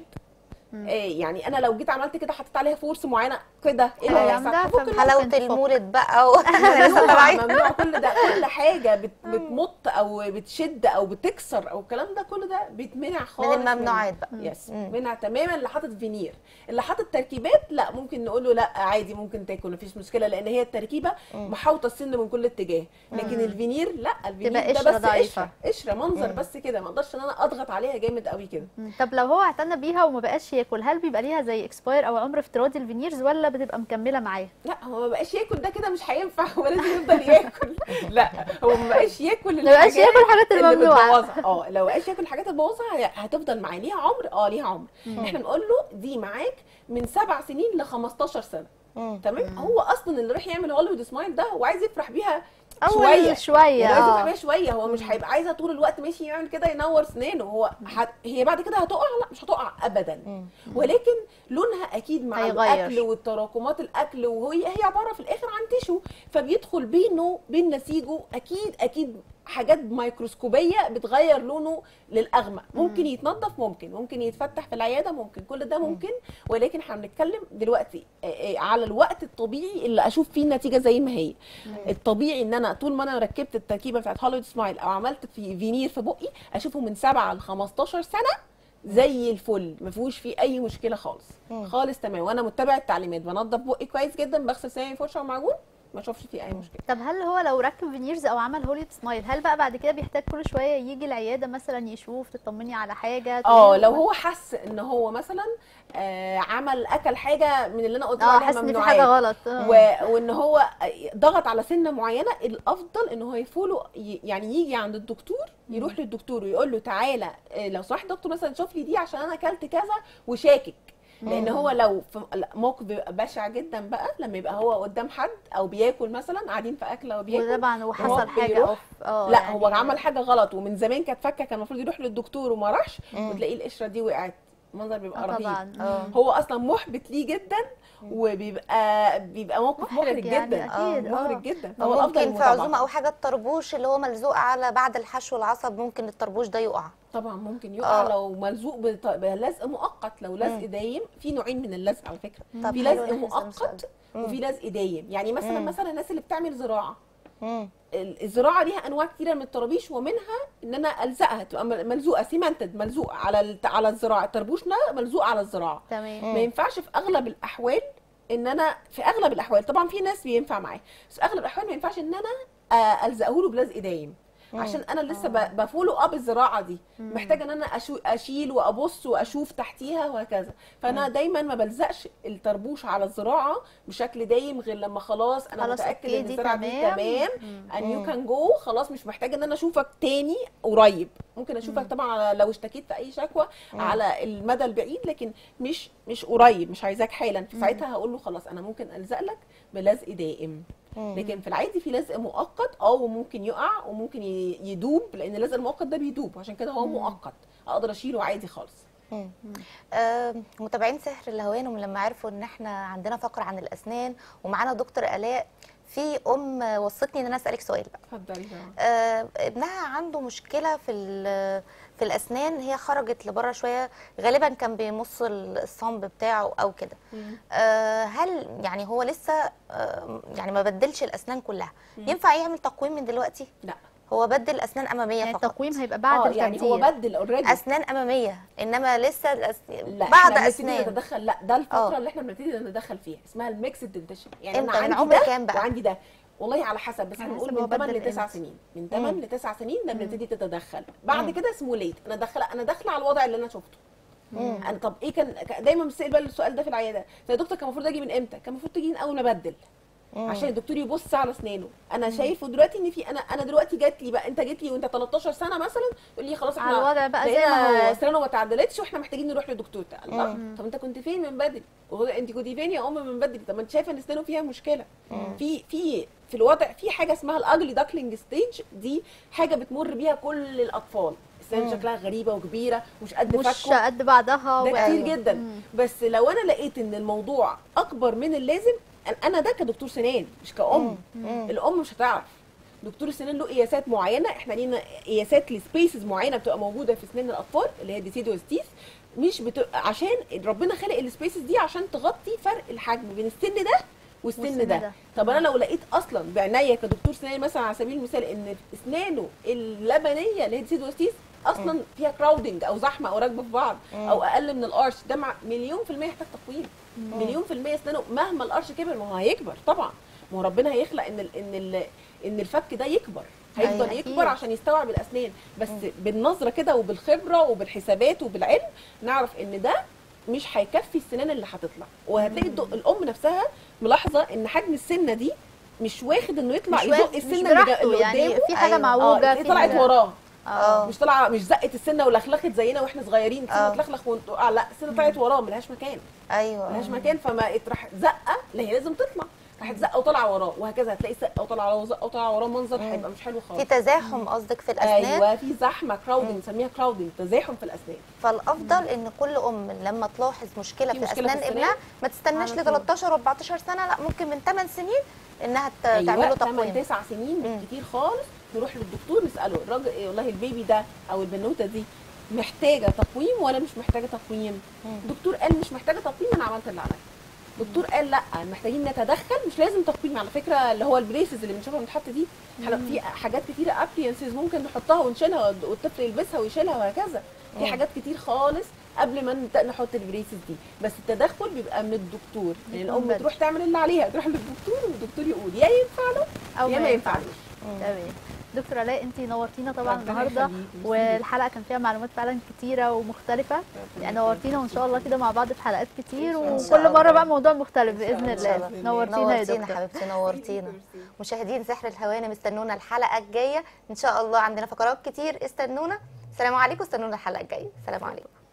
إيه يعني انا لو جيت عملت كده حطيت عليها فورس معينه كده ايه اللي حاجة هيحصل جامدة، هفك فممكن حلاوه تفك. المولد بقى و... ممنوع ممنوع كل ده كل حاجه بت بتمط او بتشد او بتكسر او الكلام ده كل ده بيتمنع خالص من الممنوعات بقى يس مم. منع تماما اللي حاطط فينير اللي حاطط تركيبات لا ممكن نقول له لا عادي ممكن تاكل مفيش مشكله لان هي التركيبه محاوطه السن من كل اتجاه لكن الفينير لا الفينير تبقى ده قشرة بس ضعيفة. قشره قشره منظر بس كده ما اقدرش ان انا اضغط عليها جامد قوي كده مم. طب لو هو اعتنى بيها وما بقاش ياكل هل بيبقى ليها زي اكسباير او عمر افتراضي الفينيرز ولا بتبقى مكمله معاه لا هو ما بقاش ياكل ده كده مش هينفع هو لازم يفضل ياكل لا هو ما بقاش ياكل ما بقاش الحاجات ياكل الحاجات اللي الممنوعه بتبوظها اه لو بقاش ياكل الحاجات اللي بتبوظها هي- هتفضل معاه ليها عمر اه ليها عمر احنا نقول له دي معاك من سبع سنين ل 15 سنه مم. تمام هو اصلا اللي راح يعمل هوليوود سمايل ده هو عايز يفرح بيها اول شويه شويه يعني عايز يفرح اه بيها شويه هو مش هيبقى عايزها طول الوقت ماشي يعمل كده ينور سنانه هو حت... هي بعد كده هتقع لا مش هتقع ابدا ولكن لونها اكيد مع هيغير. الاكل والتراكمات الاكل وهي هي عباره في الاخر عن تيشو فبيدخل بينه بين نسيجه اكيد اكيد حاجات ميكروسكوبيه بتغير لونه للاغمق ممكن يتنضف ممكن ممكن يتفتح في العياده ممكن كل ده ممكن ولكن احنا بنتكلم دلوقتي آه، آه، على الوقت الطبيعي اللي اشوف فيه النتيجه زي ما هي الطبيعي ان انا طول ما انا ركبت التركيبه بتاعت هوليوود سمايل او عملت في فينير في بقي اشوفه من 7 ل 15 سنه زي الفل ما فيهوش فيه اي مشكله خالص خالص تمام وانا متبع التعليمات بنضف بقي كويس جدا بغسل سناني فرشه ومعجون ما اشوفش فيه اي مشكله طب هل هو لو ركب فينيرز او عمل هوليود سمايل هل بقى بعد كده بيحتاج كل شويه يجي العياده مثلا يشوف تطمني على حاجه اه تقولي له- لو هو حس ان هو مثلا آه عمل اكل حاجه من اللي انا قلت اه عليها حاسس ان في ممنوعات حاجه غلط آه. و... وان هو ضغط على سنه معينه الافضل ان هو يفوله ي- يعني يجي عند الدكتور يروح للدكتور ويقول له تعالى آه، لو سمحت دكتور مثلا شوف لي دي عشان انا اكلت كذا وشاكك لان هو لو في موقف بيبقى بشع جدا بقى لما يبقى هو قدام حد او بياكل مثلا قاعدين في اكله وبياكل وطبعا وهو وحصل حاجه بيروح- اوف اه لا يعني هو عمل حاجه غلط ومن زمان كانت فكه كان المفروض يروح للدكتور وما راحش وتلاقيه القشره دي وقعت منظر بيبقى آه رهيب طبعا اه هو اصلا محبط ليه جدا وبيبقى بيبقى موقف محرج محرج يعني جدا أكيد، آه. محرج جدا فهو الافضل ممكن في المتابعة. عزومه او حاجه الطربوش اللي هو ملزوق على بعد الحشو العصب ممكن الطربوش ده يقع طبعا ممكن يقع آه. لو ملزوق بط- بلزق مؤقت لو لزق دايم في نوعين من اللزق على فكره طب في حلو لزق إن إحنا نسأل السؤال مؤقت ده. وفي لزق دايم يعني مثلا مم. مثلا الناس اللي بتعمل زراعه مم. ال- الزراعه ليها انواع كتيره من الطرابيش ومنها ان انا الزقها تبقى مل- ملزوقه سيمنتد ملزوق على ال- على الزراعه الطربوش ده ملزوق على الزراعه تمام ما ينفعش في اغلب الاحوال ان انا في اغلب الاحوال طبعا في ناس بينفع معاه بس في اغلب الاحوال ما ينفعش ان انا آه، الزقه له بلزق دايم عشان انا لسه ب- بفولو اب الزراعه دي محتاجه ان انا أشو- اشيل وابص واشوف تحتيها وهكذا فانا دايما ما بلزقش الطربوش على الزراعه بشكل دايم غير لما خلاص انا خلاص متاكد أوكي، ان دي الزراعه دي تمام. تمام مم. ان يو كان جو خلاص مش محتاجه ان انا اشوفك تاني قريب ممكن اشوفك طبعا على- لو اشتكيت في اي شكوى على المدى البعيد لكن مش مش قريب مش عايزاك حالا في ساعتها هقول له خلاص انا ممكن الزق لك بلزق دائم لكن في العادي في لزق مؤقت اه وممكن يقع وممكن ي- يدوب لان اللزق المؤقت ده بيدوب عشان كده هو مؤقت اقدر اشيله عادي خالص مم. آه، متابعين سحر الهوانم لما عرفوا ان احنا عندنا فقره عن الاسنان ومعانا دكتور الاء في ام وصتني ان انا اسالك سؤال بقى اتفضلي آه، ابنها عنده مشكله في ال- في الاسنان هي خرجت لبره شويه غالبا كان بيمص الصنب بتاعه او كده آه، هل يعني هو لسه آه، يعني ما بدلش الاسنان كلها ينفع يعمل تقويم من دلوقتي لا هو بدل اسنان اماميه يعني فقط التقويم هيبقى بعد اه يعني هو التبديل بدل اوريدي اسنان اماميه انما لسه الأس... لا بعض احنا بنبتدي اسنان نتدخل لا ده الفتره آه. اللي احنا بنبتدي نتدخل فيها اسمها الميكسد دنتيشن يعني امتى؟ انا من عندي عمر ده كام بقى؟ وعندي ده والله على حسب بس على هنقول حسب هو من 8 ل بدل 9 امتى. سنين من 8 ل 9 سنين ده بنبتدي تتدخل بعد مم. كده اسمه ليت انا داخله انا داخله على الوضع اللي انا شفته مم. انا طب ايه كان كان دايما بستقبل السؤال ده في العياده يا دكتور كان المفروض اجي من امتى كان المفروض تيجي من اول ما ابدل مم. عشان الدكتور يبص على اسنانه انا شايفه دلوقتي ان في انا انا دلوقتي جات لي بقى انت جيت لي وانت 13 سنه مثلا تقول لي خلاص احنا على الوضع بقى زي لقينا ما هو. اسنانه ما تعدلتش واحنا محتاجين نروح لدكتور الله مم. طب انت كنت فين من بدري وهو انت كنت فين يا ام من بدري طب ما انت شايفه ان اسنانه فيها مشكله في في في الوضع في حاجه اسمها الاجلي داكلينج ستيج دي حاجه بتمر بيها كل الاطفال اسنان مم. شكلها غريبه وكبيره مش قد مش فكه قد بعضها ده و- كتير أيوة. جدا مم. بس لو انا لقيت ان الموضوع اكبر من اللازم أنا- انا ده كدكتور سنان مش كأم مم. الام مش هتعرف دكتور السنان له قياسات معينه احنا لينا قياسات لسبيسز معينه بتبقى موجوده في اسنان الاطفال اللي هي ديسيدوس تيث مش بتبقى عشان ربنا خلق السبيسز دي عشان تغطي فرق الحجم بين السن ده والسن والسن ده. ده. طب انا لو لقيت اصلا بعناية كدكتور سنان مثلا على سبيل المثال ان اسنانه اللبنيه اللي هي ديسيدوس تيث اصلا فيها كراودنج او زحمه او راكبه في بعض او اقل من الارش ده مع مليون في الميه يحتاج تقويم مليون في الميه اسنانه مهما الارش كبر ما هو هيكبر طبعا ما هو ربنا هيخلق ان ال ان ال ان الفك ده يكبر هيفضل أيوة. يكبر أكيد. عشان يستوعب الاسنان بس بالنظره كده وبالخبره وبالحسابات وبالعلم نعرف ان ده مش هيكفي السنان اللي هتطلع وهتلاقي الدق- الام نفسها ملاحظه ان حجم السنه دي مش واخد انه يطلع مش يزق واخد- مش السنه اللي, جا- براحته اللي يعني قدامه في حاجه أيوة. معوجه اه في طلعت حاجة- وراه اه مش طالعه مش زقت السنه ولخلخت زينا واحنا صغيرين السنه آه. تلخلخ وتقع لا السنه طلعت وراه ملهاش مكان ايوه ملهاش مكان فما راح زقه لا هي لازم تطلع راحت زقه وطالعه وراه وهكذا هتلاقي زقه وطالعه وراه وزقه وطالعه وراه منظر هيبقى مش حلو في خالص تزاحم قصدك في الاسنان ايوه في زحمه كراودنج نسميها كراودنج تزاحم في الاسنان فالافضل ان كل ام لما تلاحظ مشكله في في, مشكلة في اسنان السنان؟ ابنها ما تستناش على ل طول. 13 و 14 سنه لا ممكن من 8 سنين انها ت- ايوه تعمل له 8 تقويم 9 سنين مم. بالكتير خالص نروح للدكتور نساله الراجل إيه والله البيبي ده او البنوته دي محتاجه تقويم ولا مش محتاجه تقويم مم. الدكتور قال مش محتاجه تقويم انا عملت اللي عليا الدكتور قال لا محتاجين نتدخل مش لازم تقويم على فكره اللي هو البريسز اللي بنشوفها بنتحط دي احنا في حاجات كتيره ابلينسز ممكن نحطها ونشيلها والطفل يلبسها ويشيلها وهكذا في مم. حاجات كتير خالص قبل ما نت- نحط البريسز دي بس التدخل بيبقى من الدكتور يعني يكون الام بدري. تروح تعمل اللي عليها تروح للدكتور والدكتور يقول يا ينفع له او يا ما ينفعلوش تمام دكتورة آلاء انت نورتينا طبعا ربنا النهارده يخليكي. والحلقه كان فيها معلومات فعلا كتيره ومختلفه يعني نورتينا وان شاء الله كده مع بعض في حلقات كتير إن شاء وكل مره الله. بقى موضوع مختلف إن شاء باذن الله. الله إن شاء الله. نورتينا يا نورتينا دكتور حبيبتي نورتينا مشاهدين سحر الهوانم استنونا الحلقه الجايه ان شاء الله عندنا فقرات كتير استنونا السلام عليكم استنونا الحلقه الجايه السلام عليكم